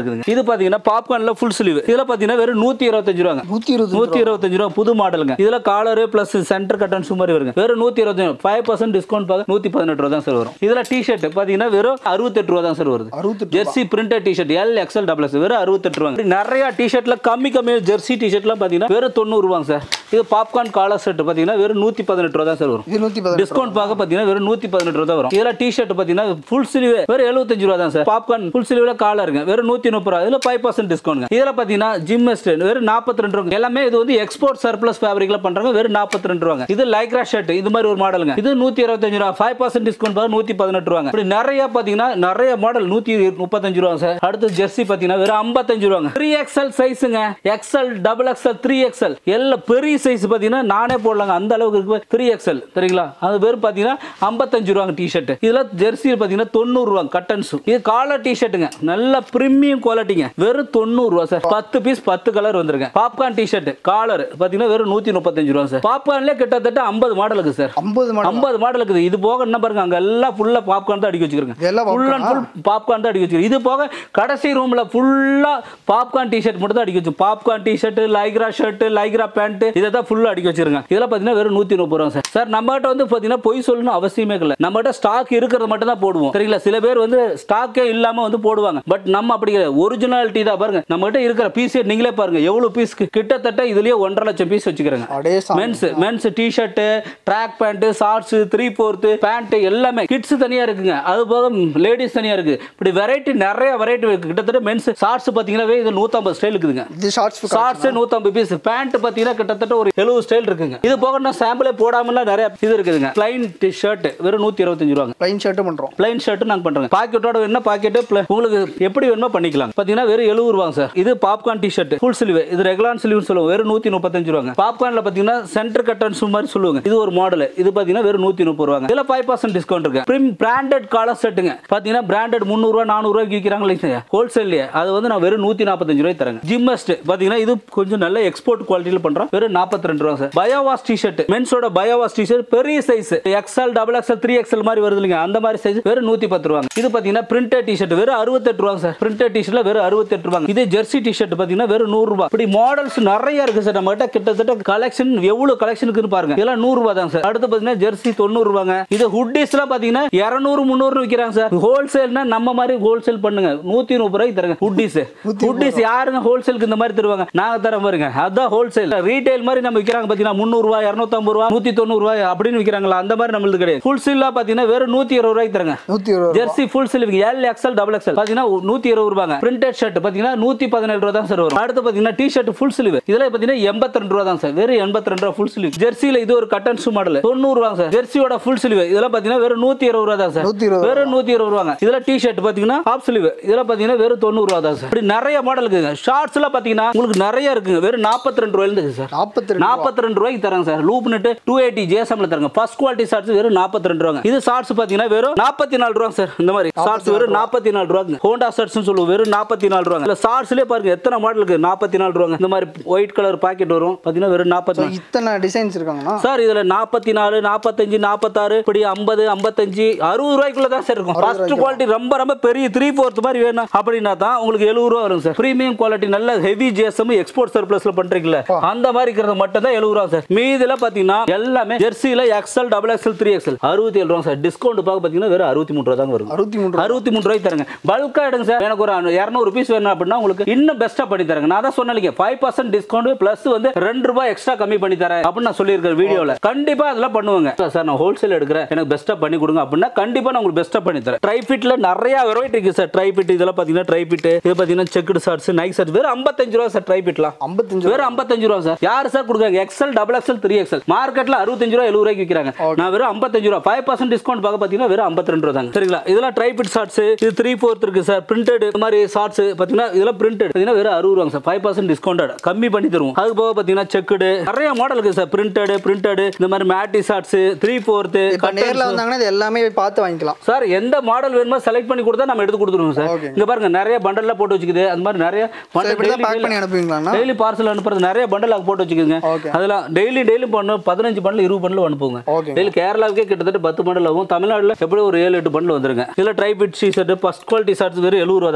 இருக்குதுங்க இது பாத்தீங்கன்னா பாப்கார்ன்ல ஃபுல் ஸ்லீவ் இதுல பாத்தீங்கன்னா வெறும் நூத்தி இருபத்தஞ்சு ரூபாங்க நூற்றி இருபது நூத்தி இருபத்தஞ்சு ரூபா புது மாடலுங்க இதுல காலரு பிளஸ் சென்டர் கட்டன்ஸ் மாதிரி வருங்க வெறும் நூத்தி இருபத்தஞ்சு ஃபைவ் பர்சன்ட் டிஸ்கவுண்ட் பார்க்க நூத்தி பதினெட்டு ரூபா தான் சார் வரும் இதுல டிஷர்ட் பாத்தீங்கன்னா வெறும் அறுபத்தெட்டு ரூபா தான் சார் வருது அறுபத்தெட்டு jersey printed T shirt L XL double X வெறும் அறுபத்தெட்டு ரூபாங்க நிறைய டிஷர்ட்ல கம்மி கம்மி ஜெர்சி டிஷர்ட்லாம் பாத்தீங்கன்னா வெறும் தொண்ணூறு ரூபாங்க சார் இது பாப்கார்ன் காலர் செட் பாத்தீங்கன்னா வெறும் நூத்தி பதினெட்டு ரூபா தான் சார் வரும் இது நூற்றி பதினெட்டு டிஸ்கவுண்ட் பார்க்க பாத்தீங்கன்னா வெறும் நூத்தி பதினெட்டு ரூபா தான் வரும் இதுல டிஷர்ட் பாத்தீங்கன்னா ஃபுல் ஸ்லீவ் வெறும் எழுபத்தஞ்சு ரூபா தான் சார் பாப்கார்ன் ஃபுல் ஸ்லீவ்ல காலருங்க வெறும் நூத்தி முப்பது ரூபா இதுல ஃபைவ் பர்சன்ட் டிஸ்கவுண்ட் இதுல பாத்தீங்கன்னா ஜிம் வெறும் நாற்பத்தி ரெண்டு ரூபா எல்லாமே இது வந்து எக்ஸ்போர்ட் சர்ப்ளஸ் ஃபேப்ரிக்ல பண்றாங்க வெறும் நாற்பத்தி ரெண்டு ரூபாங்க இது லைக்ரா ஷர்ட் இது மாதிரி ஒரு மாடலுங்க இது நூத்தி இருபத்தஞ்சு ரூபா ஃபைவ் பர்சன்ட் டிஸ்கவுண்ட் பார்க்க நூத்தி பதினெட்டு ரூபாங்க இப்படி நிறைய பாத்தீங்கன்னா நிறைய மாடல் நூத்தி முப்பத்தஞ்சு ரூபா சார் அடுத்து ஜெர்சி பாத்தீங்கன்னா வெறும் ஐம்பத்தஞ்சு ரூபாங்க த்ரீ எக்ஸ்எல் சைஸுங்க XL double XL three XL எல்லாம் பெரிய சைஸ் பாத்தீங்கன்னா நானே போடலாங்க அந்த அளவுக்கு இருக்கு த்ரீ எக்ஸ்எல் சரிங்களா அது வெறும் பாத்தீங்கன்னா ஐம்பத்தஞ்சு ரூபாங்க டிஷர்ட் இதுல ஜெர்சி பாத்தீங்கன்னா தொண்ணூறு ரூபாங்க கட்டன்ஸ் இது காலர் டிஷர்ட்டுங்க நல்ல பிரீமியம் குவாலிட்டிங்க வெறும் தொண்ணூறு ரூபா சார் பத்து பீஸ் பத்து கலர் வந்துருங்க பாப்கார்ன் டிஷர்ட் காலர் பாத்தீங்கன்னா வெறும் நூத்தி முப்பத்தஞ்சு ரூபா சார் பாப்கார்ன்ல கிட்டத்தட்ட ஐம்பது மாடல் இருக்கு சார் ஐம்பது மாடல் ஐம்பது மாடல் இருக்குது இது போக என்ன பாருங்க அங்க எல்லாம் ஃபுல்லா பாப்கார்ன் தான் அடிக்க வச்சிருக்காங்க இதெல்லாம் ஃபுல் அண்ட் ஃபுல் பாப்கார்ன் தான் அடிக்க வச்சிருக்கு இது போக கடைசி ரூம்ல ஃபுல்லா பாப்கார்ன் டிஷர்ட் மட்டும் தான் அடிக்க வச்சு popcorn T shirt Lycra shirt Lycra pant இதை தான் ஃபுல்லா அடிக்க வச்சிருங்க இதெல்லாம் பாத்தீங்கன்னா வெறும் நூத்தி முப்பது ரூபா சார் சார் நம்ம கிட்ட வந்து பாத்தீங்கன்னா பொய் சொல்லணும் அவசியமே இல்லை நம்ம கிட்ட ஸ்டாக் இருக்கிறது மட்டும் தான் போடுவோம் சரிங்களா சில பேர் வந்து ஸ்டாக்கே இல்லாம வந்து போடுவாங்க பட் நம்ம அப்படி ஒரிஜினாலிட்டி தான் பாருங்க நம்ம கிட்ட இருக்கிற பீஸ் நீங்களே பாருங்க எவ்வளவு பீஸ் கிட்டத்தட்ட இதுலயே ஒன்றரை லட்சம் பீஸ் வச்சுக்கிறேங்க அடே சாமி. Men's men's T shirt track pant shorts three fourth pant எல்லாமே கிட்ஸ் தனியா இருக்குங்க அது போக லேடிஸ் தனியா இருக்கு இப்படி வெரைட்டி நிறைய வெரைட்டி இருக்கு கிட்டத்தட்ட மென்ஸ் ஷார்ட்ஸ் பாத்தீங்கன்னா இது நூத்தம்பது ஸ்டைல் இருக்குதுங்க இது ஷார்ட்ஸ் ஷார்ட்ஸ் நூத்தம்பது பீஸ் பேண்ட் பாத்தீங்கன்னா கிட்டத்தட்ட ஒரு எழுபது ஸ்டைல் இருக்குங்க இது போக நான் சாம்பிளே போடாமலாம் நிறைய இது இருக்குதுங்க பிளைன் ஷர்ட் வெறும் நூத்தி இருபத்தஞ்சு ரூபாங்க ப்ளைன் ஷர்ட்டும் பண்ணுறோம் பிளைன் ஷர்ட் நாங்க பண்றோம் பாக்கெட்டோட வேணும்னா பாக்கெட் உங்களுக்கு எப்படி வேணுமோ பண்ணிக்கலாம் பாத்தீங்கன்னா வெறும் எழுபது ரூபாங்க சார் இது popcorn T shirt full sleeve இது ரெகுலார் ஸ்லீவ் சொல்லுவோம் வெறும் நூத்தி முப்பத்தஞ்சு ரூபாங்க பாப்கார்ன்ல பாத்தீங்கன்னா சென்டர் கட்டன்ஸ் மாதிரி சொல்லுவாங்க இது ஒரு மாடல் இது பாத்தீங்கன்னா வெறும் நூத்தி முப்பது ரூபாங்க இதுல ஃபைவ் பர்சன்ட் டிஸ்கவுண்ட் இருக்கு பிரிம் பிராண்டட் காலர் செட்டுங்க பாத்தீங்கன்னா பிராண்டட் முந்நூறு ரூபா நானூறு ரூபாய்க்கு விற்கிறாங்க இல்லைங்க ஹோல்சேல்லையே அது வந்து நான் வெறும் நூத்தி நாற்பத்தஞ்சு ரூபாய் தரேங்க ஜிம்மஸ்ட் பாத்தீங்கன்னா இது கொஞ்சம் நல்ல எக்ஸ்போர்ட் குவாலிட்டியில் பண்றோம் வெறும் நாற்பத்தி ரெண்டு ரூபா சார் பயோவாஸ் டி ஷர்ட் மென்ஸோட பயோவாஸ் டி ஷர்ட் பெரிய size XL double XL three XL மாதிரி வருது இல்லைங்க அந்த மாதிரி சைஸ் வெறும் நூத்தி பத்து ரூபாங்க இது பாத்தீங்கன்னா பிரிண்டட் டி ஷர்ட் வெறும் அறுபத்தெட்டு ரூபாங்க சார் பிரிண்டட் டி ஷர்ட்ல வெறும் அறுபத்தெட்டு ரூபாங்க இதே ஜெர்சி டி ஷர்ட் பாத்தீங்கன்னா வெறும் நூறு ரூபாய் இப்படி மாடல்ஸ் நிறைய இருக்கு சார் நம்ம கிட்ட கிட்டத்தட்ட கலெக்ஷன் எவ்வளவு கலெக்ஷன் இருக்குன்னு பாருங்க இதெல்லாம் நூறு ரூபாய் தான் சார் அடுத்து பாத்தீங்கன்னா ஜெர்சி தொண்ணூறு ரூபாங்க இது ஹுட்டிஸ் எல்லாம் பாத்தீங்கன்னா இருநூறு முந்நூறு விற்கிறாங்க சார் ஹோல்சேல்னா நம்ம மாதிரி ஹோல்சேல் பண்ணுங்க நூத்தி முப்பது ரூபாய்க்கு தரங்க ஹுட்டிஸ் ஹுட்டிஸ் யாருங்க ஹோல்சேலுக்கு இந்த மாதிரி தருவாங்க நாங்க தர பாருங்க அதான் ஹோல்சேல் ரீட்டைல் மாதிரி நம்ம விற்கிறாங்க பாத்தீங்கன்னா முந்நூறு ரூபாய் இருநூத்தம்பது ரூபாய் நூத்தி தொண்ணூறு ரூபாய் அப்படின்னு விற்கிறாங்களா அந்த மாதிரி நம்மளுக்கு கிடையாது ஃபுல் சீலா பாத்தீங்கன்னா வெறும் நூத்தி இருபது ரூபாய்க்கு தரங்க நூற்றி இருபது ரூபா. Jersey full sleeve L XL double XL பாத்தீங்கன்னா நூத்தி இருபது ரூபாங்க பிரிண்டட் ஷர்ட் பாத்தீங்கன்னா நூத்தி பதினேழு ரூபா தான் சார் வரும் அடுத்து பாத்தீங்கன்னா டி ஷர்ட் ஃபுல் சிலிவ் இதுல பாத்தீங்கன்னா எண்பத்தி ரெண்டு ரூபா தான் சார் வெறும் எண்பத்தி ரெண்டு ரூபா ஃபுல் சிலிவ் ஜெர்சியில இது ஒரு கட்டன் ஷூ மாடல் தொண்ணூறு ரூபாங்க சார் ஜெர்சியோட ஃபுல் சிலிவ் இதெல்லாம் பாத்தீங்கன்னா வெறும் நூத்தி இருபது ரூபா தான் சார் நூத்தி இருபது வெறும் நூத்தி இருபது ரூபாங்க இதுல டி ஷர்ட் பாத்தீங்கன்னா ஹாஃப் ஸ்லீவ் இதெல்லாம் பாத்தீங்கன்னா வெறும் தொண்ணூறு ரூபா தான் சார் இப்படி நிறைய மாடல் இருக்குங்க ஷார்ட்ஸ் எல்லாம் பாத்தீங்கன்னா உங்களுக்கு நிறைய இருக்குங்க வெறும் நாற்பத்தி ரெண்டு ரூபாயில இருக்கு சார் நாற்பத்தி ரெண்டு நாற்பத்தி ரெண்டு ரூபாய்க்கு தராங்க sir loop net two eighty ஜேஎஸ்எம்ல தராங்க ஃபர்ஸ்ட் குவாலிட்டி ஷார்ட்ஸ் வெறும் நாற்பத்தி ரெண்டு ரூபாங்க இது ஷார்ட்ஸ் பாத்தீங்கன்னா வெறும் நாற்பத்தி நாலு ரூபாங்க சார் இந்த மாதிரி ஷார்ட்ஸ் வெறும் நாற்பத்தி நாலு ரூபாங்க ஹோண்டா ஷார்ட்ஸ் சொல்லுவோம் வெறும் நாற்பத்தி நாலு ரூபாங்க இல்ல ஷார்ட்ஸ்லயே பாருங்க எத்தனை மாடல் இருக்கு நாற்பத்தி நாலு ரூபாங்க இந்த மாதிரி ஒயிட் கலர் பாக்கெட் வரும் பாத்தீங்கன்னா வெறும் நாற்பத்தி நாலு இத்தனை டிசைன்ஸ் இருக்காங்கண்ணா சார் இதுல நாற்பத்தி நாலு நாற்பத்தஞ்சு நாற்பத்தாறு இப்படி ஐம்பது ஐம்பத்தஞ்சு அறுபது ரூபாய்க்குள்ள தான் சார் இருக்கும் ஃபர்ஸ்ட் குவாலிட்டி ரொம்ப ரொம்ப பெரிய த்ரீ ஃபோர்த் மாதிரி வேணும் அப்படின்னா தான் உங்களுக்கு எழுபது ரூபா வரும் சார் பிரீமியம் குவாலிட்டி நல்ல ஹெவி ஜேஎஸ்எம் எக்ஸ்போர்ட் சர்ப்ளஸ்ல பண்றீங்களா அந்த மாதிரி இருக்கிறது மட்டும் தான் எழுபது ரூபா சார் மீதில பாத்தீங்கன்னா எல்லாமே ஜெர்சியில XL double XL three XL அறுபத்தி ஏழு ரூபா சார் டிஸ்கவுண்ட் பார்க்க பாத்தீங்கன்னா வெறும் அறுபத்தி மூணு ரூபா தான் வரும் அறுபத்தி மூணு ரூபா. அறுபத்தி மூணு ரூபாய்க்கு தரங்க பல்கா எடுங்க சார் எனக்கு ஒரு இரநூறு பீஸ் வேணும் அப்படின்னா உங்களுக்கு இன்னும் பெஸ்ட்டா பண்ணி தரங்க நான் தான் சொன்னேன் ஃபைவ் பர்சன்ட் டிஸ்கவுண்ட் பிளஸ் வந்து ரெண்டு ரூபாய் எக்ஸ்ட்ரா கம்மி பண்ணி தரேன் அப்படின்னு நான் சொல்லியிருக்கேன் வீடியோல கண்டிப்பா அதெல்லாம் பண்ணுவாங்க சார் நான் ஹோல்சேல் எடுக்கிறேன் எனக்கு பெஸ்ட்டா பண்ணி கொடுங்க அப்படின்னா கண்டிப்பா நான் உங்களுக்கு பெஸ்ட்டா பண்ணி தரேன் ட்ரை ஃபிட்ல நிறைய வெரைட்டி இருக்கு சார் ட்ரை ஃபிட் இதெல்லாம் பாத்தீங்கன்னா ட்ரை ஃபிட் இது பாத்தீங்கன்னா செக்குடு ஷார்ட்ஸ் நைக் ஷார்ட்ஸ் வெறும் ஐம்பத்தஞ்சு ரூபா சார் ட்ரை ஃபிட்லாம் ஐம்பத்தஞ்சு வெறும் ஐம்பத்தஞ்சு ரூபா சார் யார் சார் கொடுக்குறாங்க XL double XL three XL மார்க்கெட்ல அறுபத்தஞ்சு ரூபா எழுபது ரூபாய்க்கு விற்கிறாங்க நான் வெறும் ஐம்பத்தஞ்சு ரூபா ஃபைவ் பர்சன்ட் டிஸ்கவுண்ட் பார்க்க பார்த்தீங்கன்னா வெறும் ஐம்பத்தி ரெண்டு ரூபா தாங்க சரிங்களா இதெல்லாம் ட்ரை ஃபிட் ஷார்ட்ஸ் இது த்ரீ ஃபோர்த் இருக்கு சார் பிரிண்டட் இந்த மாதிரி ஷார்ட்ஸ் பார்த்தீங்கன்னா இதெல்லாம் பிரிண்டட் பார்த்தீங்கன்னா வெறும் அறுபது ரூபாங்க சார் ஃபைவ் பர்சன்ட் டிஸ்கவுண்டட் கம்மி பண்ணி தருவோம் அது போக பார்த்தீங்கன்னா செக்குடு நிறைய மாடல் இருக்கு சார் பிரிண்டட் பிரிண்டட் இந்த மாதிரி மேட்டி ஷார்ட்ஸ் த்ரீ ஃபோர்த்து இப்போ நேரில் வந்தாங்கன்னா இது எல்லாமே பார்த்து வாங்கிக்கலாம் சார் எந்த மாடல் வேணுமோ செலக்ட் பண்ணி கொடுத்தா நம்ம எடுத்து கொடுத்துருவோம் சார் Okay. இங்க பாருங்க நிறைய பண்டல்ல போட்டு வச்சுக்குது அந்த மாதிரி நிறைய சார் இப்படி தான் பேக் பண்ணி அனுப்புவீங்களாண்ணா டெய்லி பார்சல் அனுப்புறது நிறைய பண்டல் அங்கே போட்டு வச்சுக்கோங்க Okay. அதெல்லாம் டெய்லி டெய்லி பண்ணும் பதினஞ்சு பண்டல் இருபது பண்டல் அனுப்புங்க Okay. டெய்லி கேரளாவுக்கே கிட்டத்தட்ட பத்து பண்டல் ஆகும் தமிழ்நாடுல எப்படி ஒரு ஏழு எட்டு பண்டல் வந்துருங்க இதுல dry fit T shirt first quality shirts வெறும் எழுபது ரூபா தான் சார் இதுல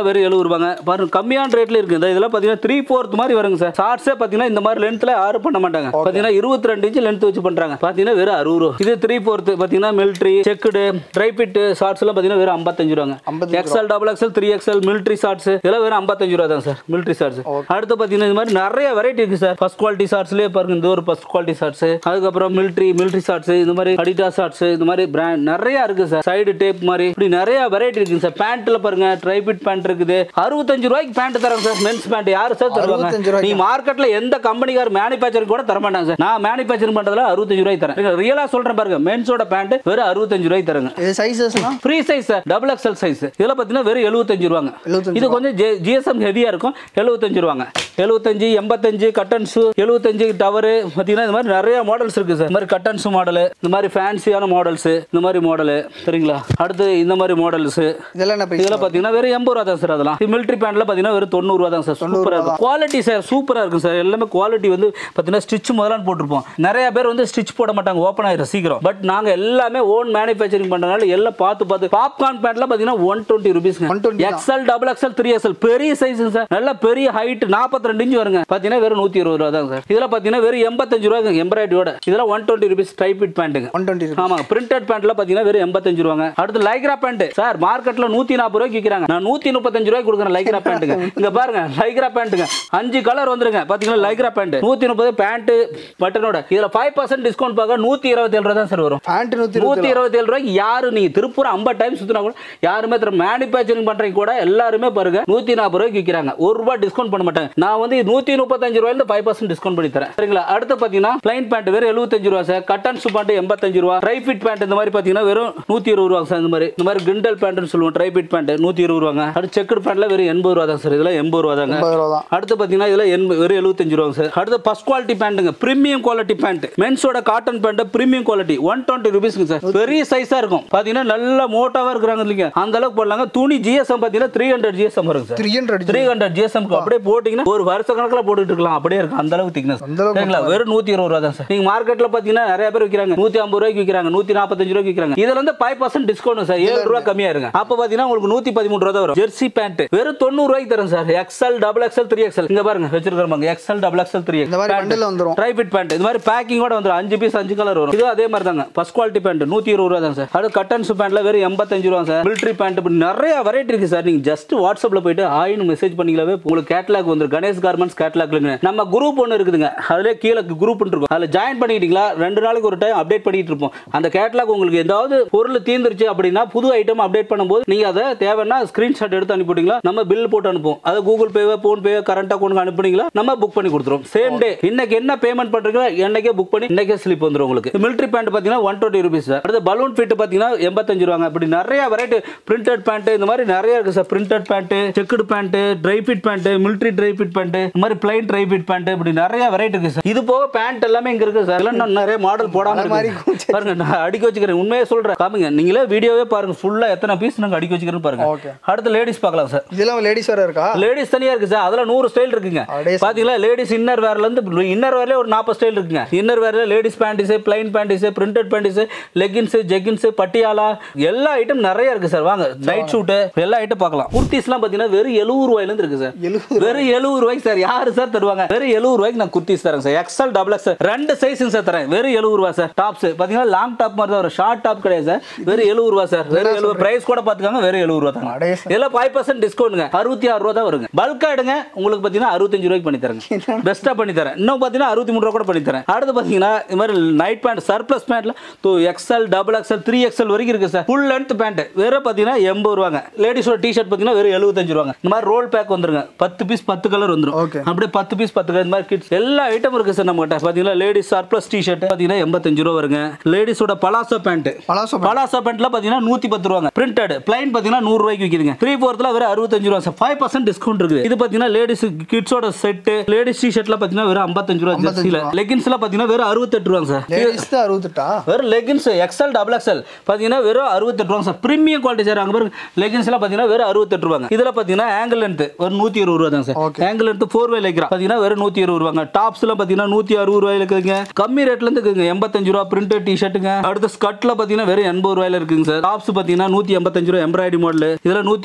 பார்த்தீங்கன்னா வெறும் எழுபது ரூபாங்க பாருங்க கம்மியான ரேட்ல இருக்கு இந்த இதெல்லாம் பார்த்தீங்கன்னா த்ரீ ஃபோர்த் மாதிரி வருங்க சார் ஷார்ட்ஸே பார்த்தீங்கன்னா இந்த மாதிரி லென்த்ல யாரும் பண்ண மாட்டாங்க பார்த்தீங்கன்னா இருபத்தி ரெண்டு இன்ச் லென்த் வச்சு பண்றாங்க பார்த்தீங்கன்னா வெறும் அறுபது ரூபா இது த்ரீ ஃபோர்த் பார்த்தீங்கன்னா military checked dry fit shorts எல்லாம் பார்த்தீங்கன்னா வெறும் ஐம்பத்தஞ்சு ரூபாங்க 55 XL double XL three XL military shorts இதெல்லாம் வெறும் ஐம்பத்தஞ்சு ரூபா தான் சார் மிலிட்ரி ஷார்ட்ஸ் அடுத்து பார்த்தீங்கன்னா இது மாதிரி நிறைய வெரைட்டி இருக்கு சார் ஃபர்ஸ்ட் குவாலிட்டி ஷார்ட்ஸ்லேயே பாருங்க இந்த ஒரு ஃபர்ஸ்ட் குவாலிட்டி ஷார்ட்ஸ் அதுக்கப்புறம் மிலிட்ரி மிலிட்ரி ஷார்ட்ஸ் இந்த மாதிரி அடிடா ஷார்ட்ஸ் இந்த மாதிரி பிராண்ட் நிறைய இருக்கு சார் சைடு டேப் மாதிரி இப்படி நிறைய வெரைட்டி இருக்குங்க சார் பேண்ட்ல பாருங்க ட்ரைபிட் பேண்ட் இருக்குது அறுபத்தஞ்சு ரூபாய்க்கு பேண்ட் தராங்க சார் மென்ஸ் பேண்ட் யாரு சார் 65 தருவாங்க ரூபாய்க்கு. நீ மார்க்கெட்ல எந்த கம்பெனிக்கார மேனுஃபேக்சரிங் கூட தர மாட்டாங்க சார் நான் மேனுஃபேக்சரிங் பண்றதுல அறுபத்தஞ்சு ரூபாய்க்கு தரேன் ரியலா சொல்றேன் பாருங்க மென்ஸோட பேண்ட் வெறும் அறுபத்தஞ்சு ரூபாய்க்கு தருங்க இது சைஸஸ்லாம் free size sir double XL size இதெல்லாம் பார்த்தீங்கன்னா வெறும் எழுபத்தஞ்சு ரூபாங்க 75 இது கொஞ்சம் ஜிஎஸ்எம் ஹெவியாக இருக்கும் எழுபத்தஞ்சு ரூபாங்க எழுபத்தஞ்சு எண்பத்தஞ்சு கட்டன்ஸு எழுபத்தஞ்சு டவரு பார்த்தீங்கன்னா இந்த மாதிரி நிறைய மாடல்ஸ் இருக்குது சார் இந்த மாதிரி கட்டன்ஸ் மாடலு இந்த மாதிரி ஃபேன்சியான மாடல்ஸு இந்த மாதிரி மாடலு சரிங்களா அடுத்து இந்த மாதிரி மாடல்ஸு இதெல்லாம் என்ன price? இதெல்லாம் பார்த்தீங்கன்னா வெறும் எண்பது ரூபா தான் சார் அதெல்லாம் மிலிட்ரி பேண்ட்ல பார்த்தீங்கன்னா வெறும் தொண்ணூறு ரூபா தான் சார் சூப்பராக இருக்கும் குவாலிட்டி சார் சூப்பராக இருக்கும் சார் எல்லாமே குவாலிட்டி வந்து பார்த்தீங்கன்னா ஸ்டிச் முதலான்னு போட்டிருப்போம் நிறைய பேர் வந்து ஸ்டிச் போட மாட்டாங்க ஓப்பன் ஆயிரும் சீக்கிரம் பட் நாங்கள் எல்லாமே ஓன் மேனுஃபேக்சரிங் பண்ணுறதுனால எல்லாம் பார்த்து பார்த்து பாப்கார்ன் பேண்ட்ல பார்த்தீங்கன்னா ஒன் டுவெண்ட்டி ருபீஸ் 120 தான். XL double XL three XL பெரிய சைஸ் சார் நல்ல பெரிய ஹைட் நாற்பத்தி ரெண்டு இன்ச் வருங்க பார்த்தீங்கன்னா வெறும் நூற்றி இருபது ரூபா தான் சார் இதெல்லாம் பார்த்தீங்கன்னா வெறும் எண்பத்தஞ்சு ரூபா எம்ப்ராய்டரியோட இதெல்லாம் ஒன் டுவெண்ட்டி ருபீஸ் டைபிட் பேண்ட்டுங்க 120 rupees. ஆமாங்க பிரிண்டட் பேண்ட்ல பாத்தீங்கன்னா வெறும் எண்பத்தஞ்சு ரூபாங்க அடுத்து லைக்ரா பேண்ட் சார் மார்க்கெட்ல நூத்தி நாற்பது ரூபாய்க்கு விற்கிறாங்க நான் நூத்தி முப்பத்தஞ்சு ரூபாய்க்கு கொடுக்குறேன் லைக்ரா பேண்ட்டுங்க இங்க பாருங்க லைக்ரா பேண்ட்டுங்க அஞ்சு கலர் வந்துருங்க பாத்தீங்கன்னா லைக்ரா பேண்ட் நூத்தி முப்பது பேண்ட் பட்டனோட இதுல ஃபைவ் பர்சன்ட் டிஸ்கவுண்ட் பார்க்க நூத்தி இருபத்தி ஏழு ரூபா தான் சார் வரும் பேண்ட் நூற்றி நூத்தி இருபத்தி ஏழு ரூபாய்க்கு யாரு நீங்க திருப்பூர் ஐம்பது டைம் சுத்தினா கூட யாருமே தர மேனுஃபேக்சரிங் பண்றீங்க கூட எல்லாருமே பாருங்க நூத்தி நாற்பது ரூபாய்க்கு விற்கிறாங்க ஒரு ரூபாய் டிஸ்கவுண்ட் பண்ண மாட்டாங்க நான் வந்து நூத்தி முப்பத்தஞ்சு ரூபாயில ஃபைவ் பர்சன்ட் டிஸ்கவுண்ட் பண்ணி தரேன் சரிங்களா அடுத்து பாத்தீங்கன்னா பிளைன் பேண்ட் வெறும் எழுபத்தஞ்சு ரூபா சார் கட்டன் சு பேண்ட் எண்பத்தஞ்சு ரூபா ட்ரை ஃபிட் பேண்ட் இந்த மாதிரி பாத்தீங்கன்னா வெறும் நூத்தி இருபது ரூபா சார் இந்த மாதிரி இந்த மாதிரி கிண்டல் பேண்ட்னு சொல்லுவோம் ட்ரை ஃபிட் பேண்ட் நூத்தி இருபது ரூபாங்க அடுத்து செக்குடு பேண்ட்ல வெறும் எண்பது ரூபா தான் சார் இதெல்லாம் எண்பது ரூபா தாங்க ஐம்பது ரூபா தான் அடுத்து பார்த்தீங்கன்னா இதில் எண்பது வெறும் எழுபத்தஞ்சு ரூபாங்க சார் அடுத்து ஃபர்ஸ்ட் குவாலிட்டி பேண்ட்டுங்க ப்ரீமியம் குவாலிட்டி பேண்ட் மென்ஸோட cotton pant premium quality one twenty ருபீஸ்ங்க சார் பெரிய சைஸாக இருக்கும் பார்த்தீங்கன்னா நல்ல மோட்டாவாக இருக்கிறாங்க இல்லைங்க அந்த அளவுக்கு போடலாங்க துணி ஜிஎஸ்எம் பார்த்தீங்கன்னா த்ரீ ஹண்ட்ரட் ஜிஎஸ்எம் வரும் sir three hundred three hundred GSM அப்படியே போட்டிங்கன்னா ஒரு வருஷ கணக்கில் போட்டுட்டு இருக்கலாம் அப்படியே இருக்கும் அந்த அளவுக்கு திக்னஸ் அந்த அளவுக்கு சரிங்களா வெறும் நூற்றி இருபது ரூபா தான் சார் நீங்கள் மார்க்கெட்டில் பார்த்தீங்கன்னா நிறைய பேர் விற்கிறாங்க நூற்றி ஐம்பது ரூபாய்க்கு விற்கிறாங்க நூற்றி நாற்பத்தஞ்சு ரூபாய்க்கு விற்கிறாங்க இதில் வந்து ஃபைவ் பர்சன்ட் டிஸ்கவுண்ட் சார் ஏழு ரூபா கம்மியாக இருங்க அப்போ பார்த்தீங்கன்னா உங்களுக்கு நூற்றி பதிமூணு ரூபா தான் வரும் ஜெர்சி பேண்ட் வெறும் தொண்ணூறு ரூபாய்க்கு தரும் sir XL double XL three XL இங்க பாருங்க வச்சிருக்காங்க எக்ஸ்எல் டபுள் எக்ஸ்எல் த்ரீ இந்த மாதிரி bundle வந்துரும். ட்ரை ஃபிட் பேண்ட் இது மாதிரி பேக்கிங்கோட வந்துரும் அஞ்சு பீஸ் அஞ்சு கலர் வரும் இது அதே மாதிரி தாங்க ஃபர்ஸ்ட் குவாலிட்டி பேண்ட் நூற்றி இருபது ரூபா தான் சார் அது கட்டன்ஸ் பேண்ட்ல வெறும் எண்பத்தஞ்சு ரூபா சார் மிலிட்ரி பேண்ட் இப்படி நிறைய வெரைட்டி இருக்கு சார் நீங்க ஜஸ்ட் வாட்ஸ்அப்ல போயிட்டு ஆயின்னு மெசேஜ் பண்ணிக்கலாவே உங்களுக்கு கேட்லாக் வந்துரும் கணேஷ் கார்மெண்ட்ஸ் கேட்லாக்ல நம்ம குரூப் ஒன்று இருக்குதுங்க அதுல கீழே குரூப் இருக்கும் அதில் ஜாயின் பண்ணிக்கிட்டீங்களா ரெண்டு நாளைக்கு ஒரு டைம் அப்டேட் பண்ணிட்டு இருப்போம் அந்த கேட்லாக் உங்களுக்கு ஏதாவது பொருள் தீர்ந்துருச்சு அப்படின்னா புது ஐட்டம் அப்டேட் பண்ணும்போது நீங்க அதை தேவைன்னா ஸ்கிரீன்ஷாட் எடுத்து அனுப்பிட்டீங்களா நம்ம பில் போட்டு அனுப்புவோம் அதை கூகுள் பேவோ ஃபோன் பேவோ கரண்ட் அக்கௌண்ட் அனுப்புனீங்களா நம்ம புக் பண்ணி கொடுத்துருவோம் சேம் டே இன்னைக்கு என்ன பேமெண்ட் பண்றீங்களோ இன்னைக்கே புக் பண்ணி இன்னைக்கே ஸ்லிப் வந்துரும் உங்களுக்கு மிலிட்ரி பேண்ட் பார்த்தீங்கன்னா ஒன் டுவெண்ட்டி ருபீஸ் சார் அடுத்து பலூன் ஃபிட் பார்த்தீங்கன்னா எண்பத்தஞ்சு ரூபாங்க இப்படி நிறைய வெரைட்டி பிரிண்டட் பேண்ட் இந்த மாதிரி நிறைய இருக்கு sir printed pant checked pant dry fit pant military dry fit pant இந்த மாதிரி பிளைன் ட்ரை ஃபிட் பேண்ட் இப்படி நிறைய வெரைட்டி இருக்கு சார் இது போக பேண்ட் எல்லாமே இங்க இருக்கு சார் எல்லாம் இன்னும் நிறைய மாடல் போடாம அது மாதிரி இருக்கு பாருங்க நான் அடிக்க வச்சுக்கிறேன் உண்மையே சொல்றேன் காமிங்க நீங்களே வீடியோவே பாருங்க ஃபுல்லா எத்தனை பீஸ் நாங்க அடிக்க வச்சுக்கிறேன்னு பாருங்க Okay. அடுத்து லேடிஸ் பார்க்கலாம் சார் இதெல்லாம் லேடிஸ் வேற இருக்கா லேடிஸ் தனியா இருக்கு சார் அதுல நூறு ஸ்டைல் இருக்குங்க அடே பாத்தீங்களா லேடிஸ் இன்னர் வேர்ல இருந்து இன்னர் வேர்ல ஒரு நாற்பது ஸ்டைல் இருக்குங்க இன்னர் வேர்ல ladies panties plain panties printed panties leggings jeggings Patiala எல்லா ஐட்டம் நிறைய இருக்கு சார் வாங்க நைட் ஷூட் எல்லா ஐட்டம் பார்க்கலாம் குர்த்திஸ்லாம் பாத்தீங்கன்னா வெறும் எழுபது ரூபாயில இருந்து இருக்கு சார் எழுபது வெறும் எழுபது ரூபாய்க்கு சார் யாரு சார் தருவாங்க வெறும் எழுபது ரூபாய்க்கு நான் குர்த்திஸ் தரேன் சார் எக்ஸல் டபுள் எக்ஸல் ரெண்டு சைஸ் சார் தரேன் வெறும் எழுபது ரூபா சார் டாப்ஸ் பாத்தீங்கன்னா லாங் டாப் மாதிரி தான் ஒரு ஷார்ட் டாப் கிடையாது சார் வெறும் எழுபது ரூபா சார் வெறும் எழுபது பிரைஸ் கூட பாத்துக்காங்க வெறும் எழுபது ரூபா தாங்க அடே சார். இதெல்லாம் ஃபைவ் பர்சன்ட் டிஸ்கவுண்ட்ங்க அறுபத்தி ஆறு ரூபா தான் வருங்க பல்கா எடுங்க உங்களுக்கு பார்த்தீங்கன்னா அறுபத்தஞ்சு ரூபாய்க்கு பண்ணி தரேங்க பெஸ்ட்டாக பண்ணி தரேன் இன்னும் பார்த்தீங்கன்னா அறுபத்தி மூணு ரூபா கூட பண்ணி தரேன் அடுத்து பார்த்தீங்கன்னா இது மாதிரி நைட் பேண்ட் சர்ப்ளஸ் பேண்ட்ல two XL double XL three XL வரைக்கும் இருக்கு சார் ஃபுல் லென்த் பேண்ட் வெறும் பார்த்தீங்கன்னா எண்பது ரூபாங்க லேடிஸோட டிஷர்ட் பார்த்தீங்கன்னா வெறும் எழுபத்தஞ்சு ரூபாங்க இந்த மாதிரி ரோல் பேக் வந்துருங்க பத்து பீஸ் பத்து கலர் வந்துரும் Okay. அப்படியே பத்து பீஸ் பத்து கலர் இந்த மாதிரி கிட்ஸ் எல்லா ஐட்டம் இருக்கு சார் நம்ம கிட்ட பார்த்தீங்கன்னா லேடிஸ் சர்ப்ளஸ் டிஷர்ட் பார்த்தீங்கன்னா எண்பத்தஞ்சு ரூபா வருங்க லேடிஸோட பலாசோ பேண்ட் பலாசோ பலாசா பேண்ட்ல பாத்தீங்கன்னா நூத்தி பத்து ரூபாங்க பிரிண்டட் பிளைன் பாத்தீங்கன்னா நூறு ரூபாய்க்கு விற்கிதுங்க த்ரீ ஃபோர்த்ல வெறும் அறுபத்தஞ்சு ரூபா சார் ஃபைவ் பர்சன்ட் டிஸ்கவுண்ட் இருக்குது இது பாத்தீங்கன்னா லேடிஸ் கிட்ஸோட செட் லேடிஸ் டி ஷர்ட்ல பாத்தீங்கன்னா வெறும் ஐம்பத்தஞ்சு ரூபா 55 ஜெர்சில ரூபா. லெகின்ஸ்ல பாத்தீங்கன்னா வெறும் அறுபத்தெட்டு ரூபாங்க சார் லேடிஸ் தான் அறுபத்தெட்டா வெறும் லெகின்ஸ் எக்ஸ்எல் டபுள் எக்ஸ்எல் பாத்தீங்கன்னா வெறும் அறுபத்தெட்டு ரூபாங்க சார் பிரீமியம் குவாலிட்டி சார் அங்க பாருங்க லெகின்ஸ்ல பாத்தீங்கன்னா வெறும் அறுபத்தெட்டு ரூபாங்க இதுல பாத்தீங்கன்னா ஆங்கிள் லென்த் ஒரு நூத்தி இருபது ரூபா தான் sir Okay. Ankle length four way Lycra பாத்தீங்கன்னா வெறும் நூத்தி இருபது ரூபாங்க டாப்ஸ்ல பாத்தீங்கன்னா நூத்தி அறுபது ரூபாயில இருக்குதுங்க கம்மி ரேட்ல இருந்து இருக்குங்க எண்பத்தஞ்சு ரூபா பிரிண்டட் டி ஷர்ட்டுங்க அடுத்து ஸ்கர்ட்ல பாத்தீங்கன்னா வெறும் எண்பது ரூபாயில இருக்குங்க சார் டாப்ஸ் பாத்தீங்கன்னா நூத்தி எண்பத்தஞ்சு ரூபா எம்ப்ராய்டரி மாடல் இதுல நூத்தி முப்பத்தஞ்சு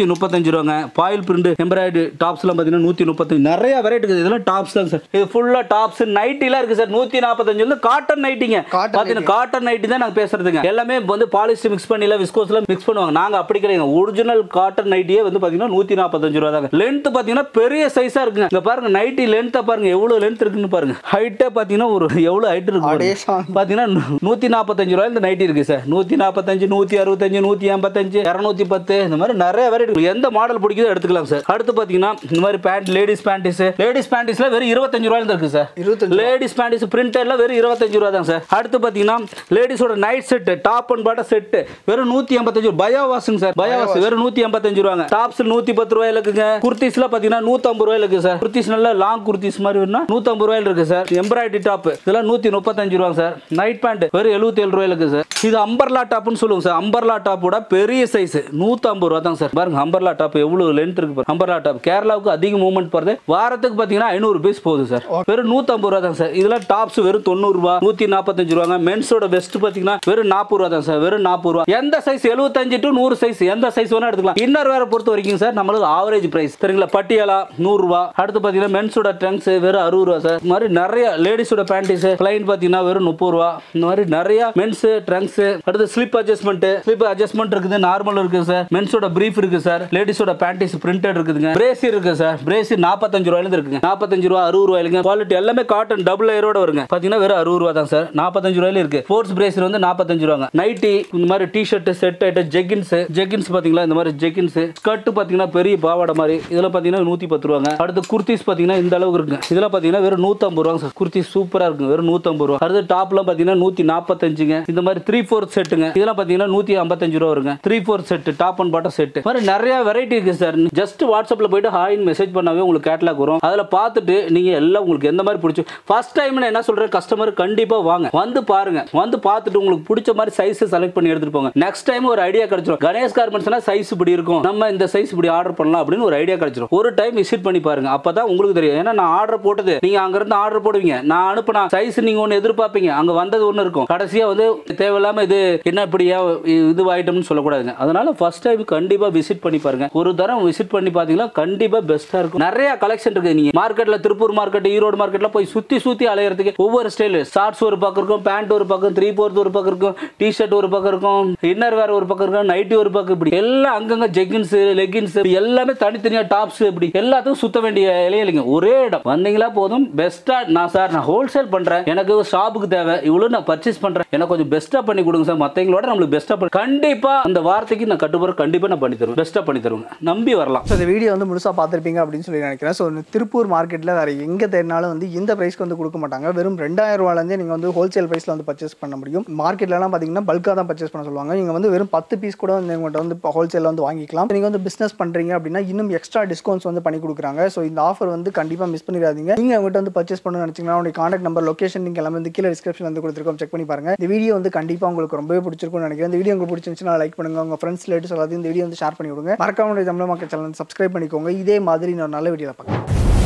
முப்பத்தஞ்சு ரூபாங்க பாயில் பிரிண்ட் எம்ப்ராய்டு டாப்ஸ்லாம் பார்த்தீங்கன்னா நூற்றி முப்பத்தஞ்சு நிறைய வெரைட்டி இருக்குது இதெல்லாம் டாப்ஸ் தான் சார் இது ஃபுல்லாக டாப்ஸ் நைட்டிலாம் இருக்குது சார் நூற்றி நாற்பத்தஞ்சு வந்து காட்டன் நைட்டிங்க Cotton பார்த்தீங்கன்னா காட்டன் நைட்டி தான் நாங்கள் பேசுறதுங்க எல்லாமே வந்து பாலிஸ்டர் மிக்ஸ் பண்ணல விஸ்கோஸ்ல மிக்ஸ் பண்ணுவாங்க நாங்கள் அப்படி கிடையாது ஒரிஜினல் காட்டன் நைட்டியே வந்து பார்த்தீங்கன்னா நூற்றி நாற்பத்தஞ்சு ரூபா தாங்க லென்த் பார்த்தீங்கன்னா பெரிய சைஸாக இருக்குங்க இங்க பாருங்க நைட்டி லென்த்தை பாருங்க எவ்வளோ லென்த் இருக்குன்னு பாருங்க ஹைட்டாக பார்த்தீங்கன்னா ஒரு எவ்வளோ ஹைட் இருக்கு அடே பாருங்க. சாமி. பார்த்தீங்கன்னா நூற்றி நாற்பத்தஞ்சு ரூபாய் இந்த நைட்டி இருக்கு சார் நூற்றி நாற்பத்தஞ்சு நூற்றி அறுபத்தஞ்சு நூற்றி எண்பத்தஞ்சு இரநூத்தி பத்து இந்த மாதிரி நிறைய வெரைட்டி எந்த மாடல் பிடிக்குதோ எடுத்துக்கலாம் சார் அடுத்து பார்த்தீங்கன்னா இந்த மாதிரி பேண்ட் லேடிஸ் பேண்டிஸ் லேடிஸ் பேண்டிஸ்ல வெறும் இருபத்தஞ்சு ரூபாயில இருக்கு சார் இருபத்தஞ்சு லேடிஸ் பேண்டிஸ் பிரிண்டட்ல வெறும் இருபத்தஞ்சு ரூபா தான் சார் அடுத்து பார்த்தீங்கன்னா லேடிஸோட night set top and bottom set வெறும் நூற்றி எண்பத்தஞ்சு பயோ வாஷுங்க சார் பயோ வாஷ் வெறும் நூற்றி எண்பத்தஞ்சு ரூபாங்க டாப்ஸ் நூற்றி பத்து ரூபாயில இருக்குங்க குர்த்திஸ்ல பார்த்தீங்கன்னா நூற்றம்பது ரூபாயில இருக்கு சார் குர்த்திஸ் நல்ல லாங் குர்த்திஸ் மாதிரி வேணும்னா நூற்றம்பது ரூபாயில இருக்கு சார் எம்ப்ராய்டரி டாப் இதெல்லாம் நூற்றி முப்பத்தஞ்சு ரூபாங்க சார் நைட் பேண்ட் வெறும் எழுபத்தி ஏழு ரூபாயில இருக்கு சார் இது அம்பர்லா டாப்னு சொல்லுவோம் சார் அம்பர்லா டாப்போட பெரிய சைஸ் நூற்றம்பது ரூபா தான் சார் பாருங்க அம்பர்லா டாப் எவ்வளவு லென்த் இருக்கு பாருங்க அம்பர்லா டாப் கேரளாவுக்கு அதிக மூவ்மெண்ட் போறது வாரத்துக்கு பார்த்தீங்கன்னா ஐநூறு பீஸ் போகுது சார் வெறும் நூற்றம்பது ரூபா தான் சார் இதெல்லாம் டாப்ஸ் வெறும் தொண்ணூறு ரூபா நூற்றி நாற்பத்தஞ்சு ரூபாங்க மென்ஸோட பெஸ்ட் பார்த்தீங்கன்னா வெறும் நாற்பது ரூபா தான் சார் வெறும் நாற்பது ரூபா எந்த சைஸ் எழுபத்தஞ்சு டு நூறு சைஸ் எந்த சைஸ் வேணா எடுத்துக்கலாம் இன்னர் வேற பொறுத்த வரைக்கும் சார் நம்மளுக்கு ஆவரேஜ் பிரைஸ் சரிங்களா பட்டியாலா நூறு ரூபா அடுத்து பார்த்தீங்கன்னா மென்ஸோட ட்ரங்க்ஸ் வெறும் அறுபது ரூபா சார் இந்த மாதிரி நிறைய லேடிஸோட பேண்டிஸ் கிளைண்ட் பார்த்தீங்கன்னா வெறும் முப்பது ரூபா இந்த மாதிரி நிறைய மென்ஸ் ட்ரங்க்ஸ் அடுத்து ஸ்லிப் அட்ஜஸ்ட்மெண்ட் ஸ்லிப் அட்ஜஸ்ட்மெண்ட் இருக்குது நார்மல் இருக்குது சார் மென்ஸோட பிரீஃப் இருக்கு சார் லேடிஸோட பேண்டிஸ் பிரிண்டட் இருக்குதுங்க பிரேசி இருக்கு சார் பிரேசி நாற்பத்தஞ்சு ரூபாயில இருந்து இருக்குங்க நாற்பத்தஞ்சு ரூபா அறுபது ரூபாயிலுங்க குவாலிட்டி எல்லாமே காட்டன் டபுள் லேயரோட வருங்க பாத்தீங்கன்னா வெறும் அறுபது ரூபா தான் சார் நாற்பத்தஞ்சு ரூபாயில இருக்கு ஸ்போர்ட்ஸ் பிரேசர் வந்து நாற்பத்தஞ்சு ரூபாங்க நைட்டி இந்த மாதிரி T shirt set item jeggings jeggings பாத்தீங்களா இந்த மாதிரி ஜெகின்ஸ் ஸ்கர்ட் பாத்தீங்கன்னா பெரிய பாவாடை மாதிரி இதெல்லாம் பாத்தீங்கன்னா நூத்தி பத்து ரூபாங்க அடுத்து குர்த்திஸ் பாத்தீங்கன்னா இந்த அளவுக்கு இருக்குங்க இதெல்லாம் பாத்தீங்கன்னா வெறும் நூத்தம்பது ரூபாங்க சார் குர்த்தி சூப்பரா இருக்குங்க வெறும் நூத்தம்பது ரூபா அடுத்து டாப்லாம் பாத்தீங்கன்னா நூத்தி நாற்பத்தஞ்சுங்க இந்த மாதிரி த்ரீ ஃபோர்த் செட்டுங்க இதெல்லாம் பாத்தீங்கன்னா நூத்தி ஐம்பத்தஞ்சு ரூபா வருங்க three fourth set top and bottom set மாதிரி நிறைய வெரைட்டி இருக்கு சார் ஜஸ்ட் வாட்ஸ்அப்ல போயிட்டு ஹாய்னு மெசேஜ் பண்ணாவே உங்களுக்கு கேட்லாக் வரும் அதுல பார்த்துட்டு நீங்க எல்லாம் உங்களுக்கு எந்த மாதிரி பிடிச்சி ஃபர்ஸ்ட் டைம் நான் என்ன சொல்றேன் கஸ்டமர் கண்டிப்பா வாங்க வந்து பாருங்க வந்து பார்த்துட்டு உங்களுக்கு பிடிச்ச மாதிரி சைஸ் செலக்ட் பண்ணி எடுத்துட்டு போங்க நெக்ஸ்ட் டைம் ஒரு ஐடியா கிடைச்சிரும் கணேஷ் கார்மெண்ட்ஸ்னா சைஸ் இப்படி இருக்கும் நம்ம இந்த சைஸ் இப்படி ஆர்டர் பண்ணலாம் அப்படின்னு ஒரு ஐடியா கிடைச்சிரும் ஒரு டைம் விசிட் பண்ணி பாருங்க அப்பதான் உங்களுக்கு தெரியும் ஏன்னா நான் ஆர்டர் போட்டது நீங்க அங்க இருந்து ஆர்டர் போடுவீங்க நான் அனுப்புனா சைஸ் நீங்க ஒன்னு எதிர்பார்ப்பீங்க அங்க வந்தது ஒன்னு இருக்கும் கடைசியா வந்து தேவையில்லாம இது என்ன இப்படியா இது ஐட்டம்னு சொல்லக்கூடாதுங்க அதனால ஃபர்ஸ்ட் டைம் கண்டிப்பா விசிட் பண்ணி பாருங்க ஒரு தரம் விசிட் பண்ணி பாத்தீங்கன்னா கண்டிப்பா பெஸ்டா இருக்கும் நிறைய கலெக்ஷன் இருக்கு நீங்க மார்க்கெட்ல திருப்பூர் மார்க்கெட் ஈரோடு மார்க்கெட்ல போய் சுத்தி சுத்தி அலையறதுக்கு ஒவ்வொரு ஸ்டைல் ஷார்ட்ஸ் ஒரு பக்கம் இருக்கும் பேண்ட் ஒரு பக்கம் த்ரீ ஃபோர்த் ஒரு பக்கம் இருக்கும் டி ஷர்ட் ஒரு பக்கம் இருக்கும் இன்னர் வேற ஒரு பக்கம் இருக்கும் நைட்டி ஒரு பக்கம் இப்படி எல்லாம் அங்கங்க ஜெகின்ஸ் லெகின்ஸ் எல்லாமே தனித்தனியா டாப்ஸ் இப்படி எல்லாத்துக்கும் சுத்த வேண்டிய இலையிலைங்க ஒரே இடம் வந்தீங்களா போதும் பெஸ்டா நான் சார் நான் ஹோல்சேல் பண்றேன் எனக்கு ஷாப்புக்கு தேவை இவ்வளவு நான் பர்ச்சேஸ் பண்றேன் எனக்கு கொஞ்சம் பெஸ்டா பண்ணி கொடுங்க சார் மத்தவங்களோட நம்மளுக்கு பெஸ்டா பண்ணி கண்டிப்பா அந்த வார்த்தைக்கு நான் கட்டுப்போற கண்டிப்பா நான் பண்ணி தருவேன் பெஸ்டா பண்ணி தருவேன் நம்பி வரலாம் ஸோ இந்த வீடியோ வந்து முழுசாக பார்த்துருப்பீங்க அப்படின்னு சொல்லி நினைக்கிறேன் ஸோ திருப்பூர் மார்க்கெட்டில் வேறு எங்கே தேடினாலும் வந்து இந்த ப்ரைஸ்க்கு வந்து கொடுக்க மாட்டாங்க வெறும் ரெண்டாயிரம் ரூபாலேருந்தே நீங்கள் வந்து ஹோல்சேல் ப்ரைஸில் வந்து பர்ச்சேஸ் பண்ண முடியும் மார்க்கெட்லலாம் பார்த்தீங்கன்னா பல்காக தான் பர்ச்சேஸ் பண்ண சொல்லுவாங்க நீங்கள் வந்து வெறும் பத்து பீஸ் கூட வந்து உங்கள்கிட்ட வந்து இப்போ ஹோல்சேலில் வந்து வாங்கிக்கலாம் நீங்கள் வந்து பிஸ்னஸ் பண்ணுறீங்க அப்படின்னா இன்னும் எக்ஸ்ட்ரா டிஸ்கவுண்ட்ஸ் வந்து பண்ணி கொடுக்குறாங்க ஸோ இந்த ஆஃபர் வந்து கண்டிப்பாக மிஸ் பண்ணிடாதீங்க நீங்கள் உங்கள்கிட்ட வந்து பர்ச்சேஸ் பண்ணணும்னு நினச்சிங்கன்னா உங்களுடைய காண்டாக்ட் நம்பர் லொக்கேஷன் நீங்கள் எல்லாமே வந்து கீழே டிஸ்கிரிப்ஷன் வந்து கொடுத்துருக்கோம் செக் பண்ணி பாருங்க இந்த வீடியோ வந்து கண்டிப்பாக உங்களுக்கு ரொம்பவே பிடிச்சிருக்கும்னு நினைக்கிறேன் இந்த வீடியோ உங்களுக்கு பிடிச்சிருந்துச்சுன்னா லைக் பண்ணுங்க உங்கள் ஃப்ரெண்ட்ஸ் ரிலேட்டிவ்ஸ் எல்லாத்தையும் இந்த வீடியோ வந்து ஷேர் பண்ணி விடுங்க மறக்காம நம்மளுடைய தமிழ் மக்கள் சேனல் சப்ஸ்கிரைப் பண்ணிக்கோங்க இதே மாதிரி நான் நல்ல வீடியோவில் பார்க்கலாம்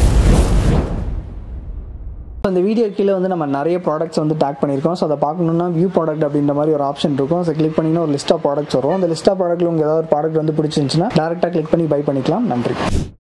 அந்த வீடியோ கீழே வந்து நம்ம நிறைய ப்ராடக்ட்ஸ் வந்து டேக் பண்ணியிருக்கோம் ஸோ அதை பார்க்கணுன்னா வியூ ப்ராடக்ட் அப்படின்ற மாதிரி ஒரு ஆப்ஷன் இருக்கும் ஸோ கிளிக் பண்ணிங்கன்னா ஒரு லிஸ்ட் ஆஃப் ப்ராடக்ட்ஸ் வரும் அந்த லிஸ்ட் ஆஃப் ப்ராடக்ட்டில் உங்களுக்கு ஏதாவது ப்ராடக்ட் வந்து பிடிச்சிருந்துச்சுன்னா டேரெக்டாக கிளிக் பண்ணி பை பண்ணிக்கலாம் நன்றி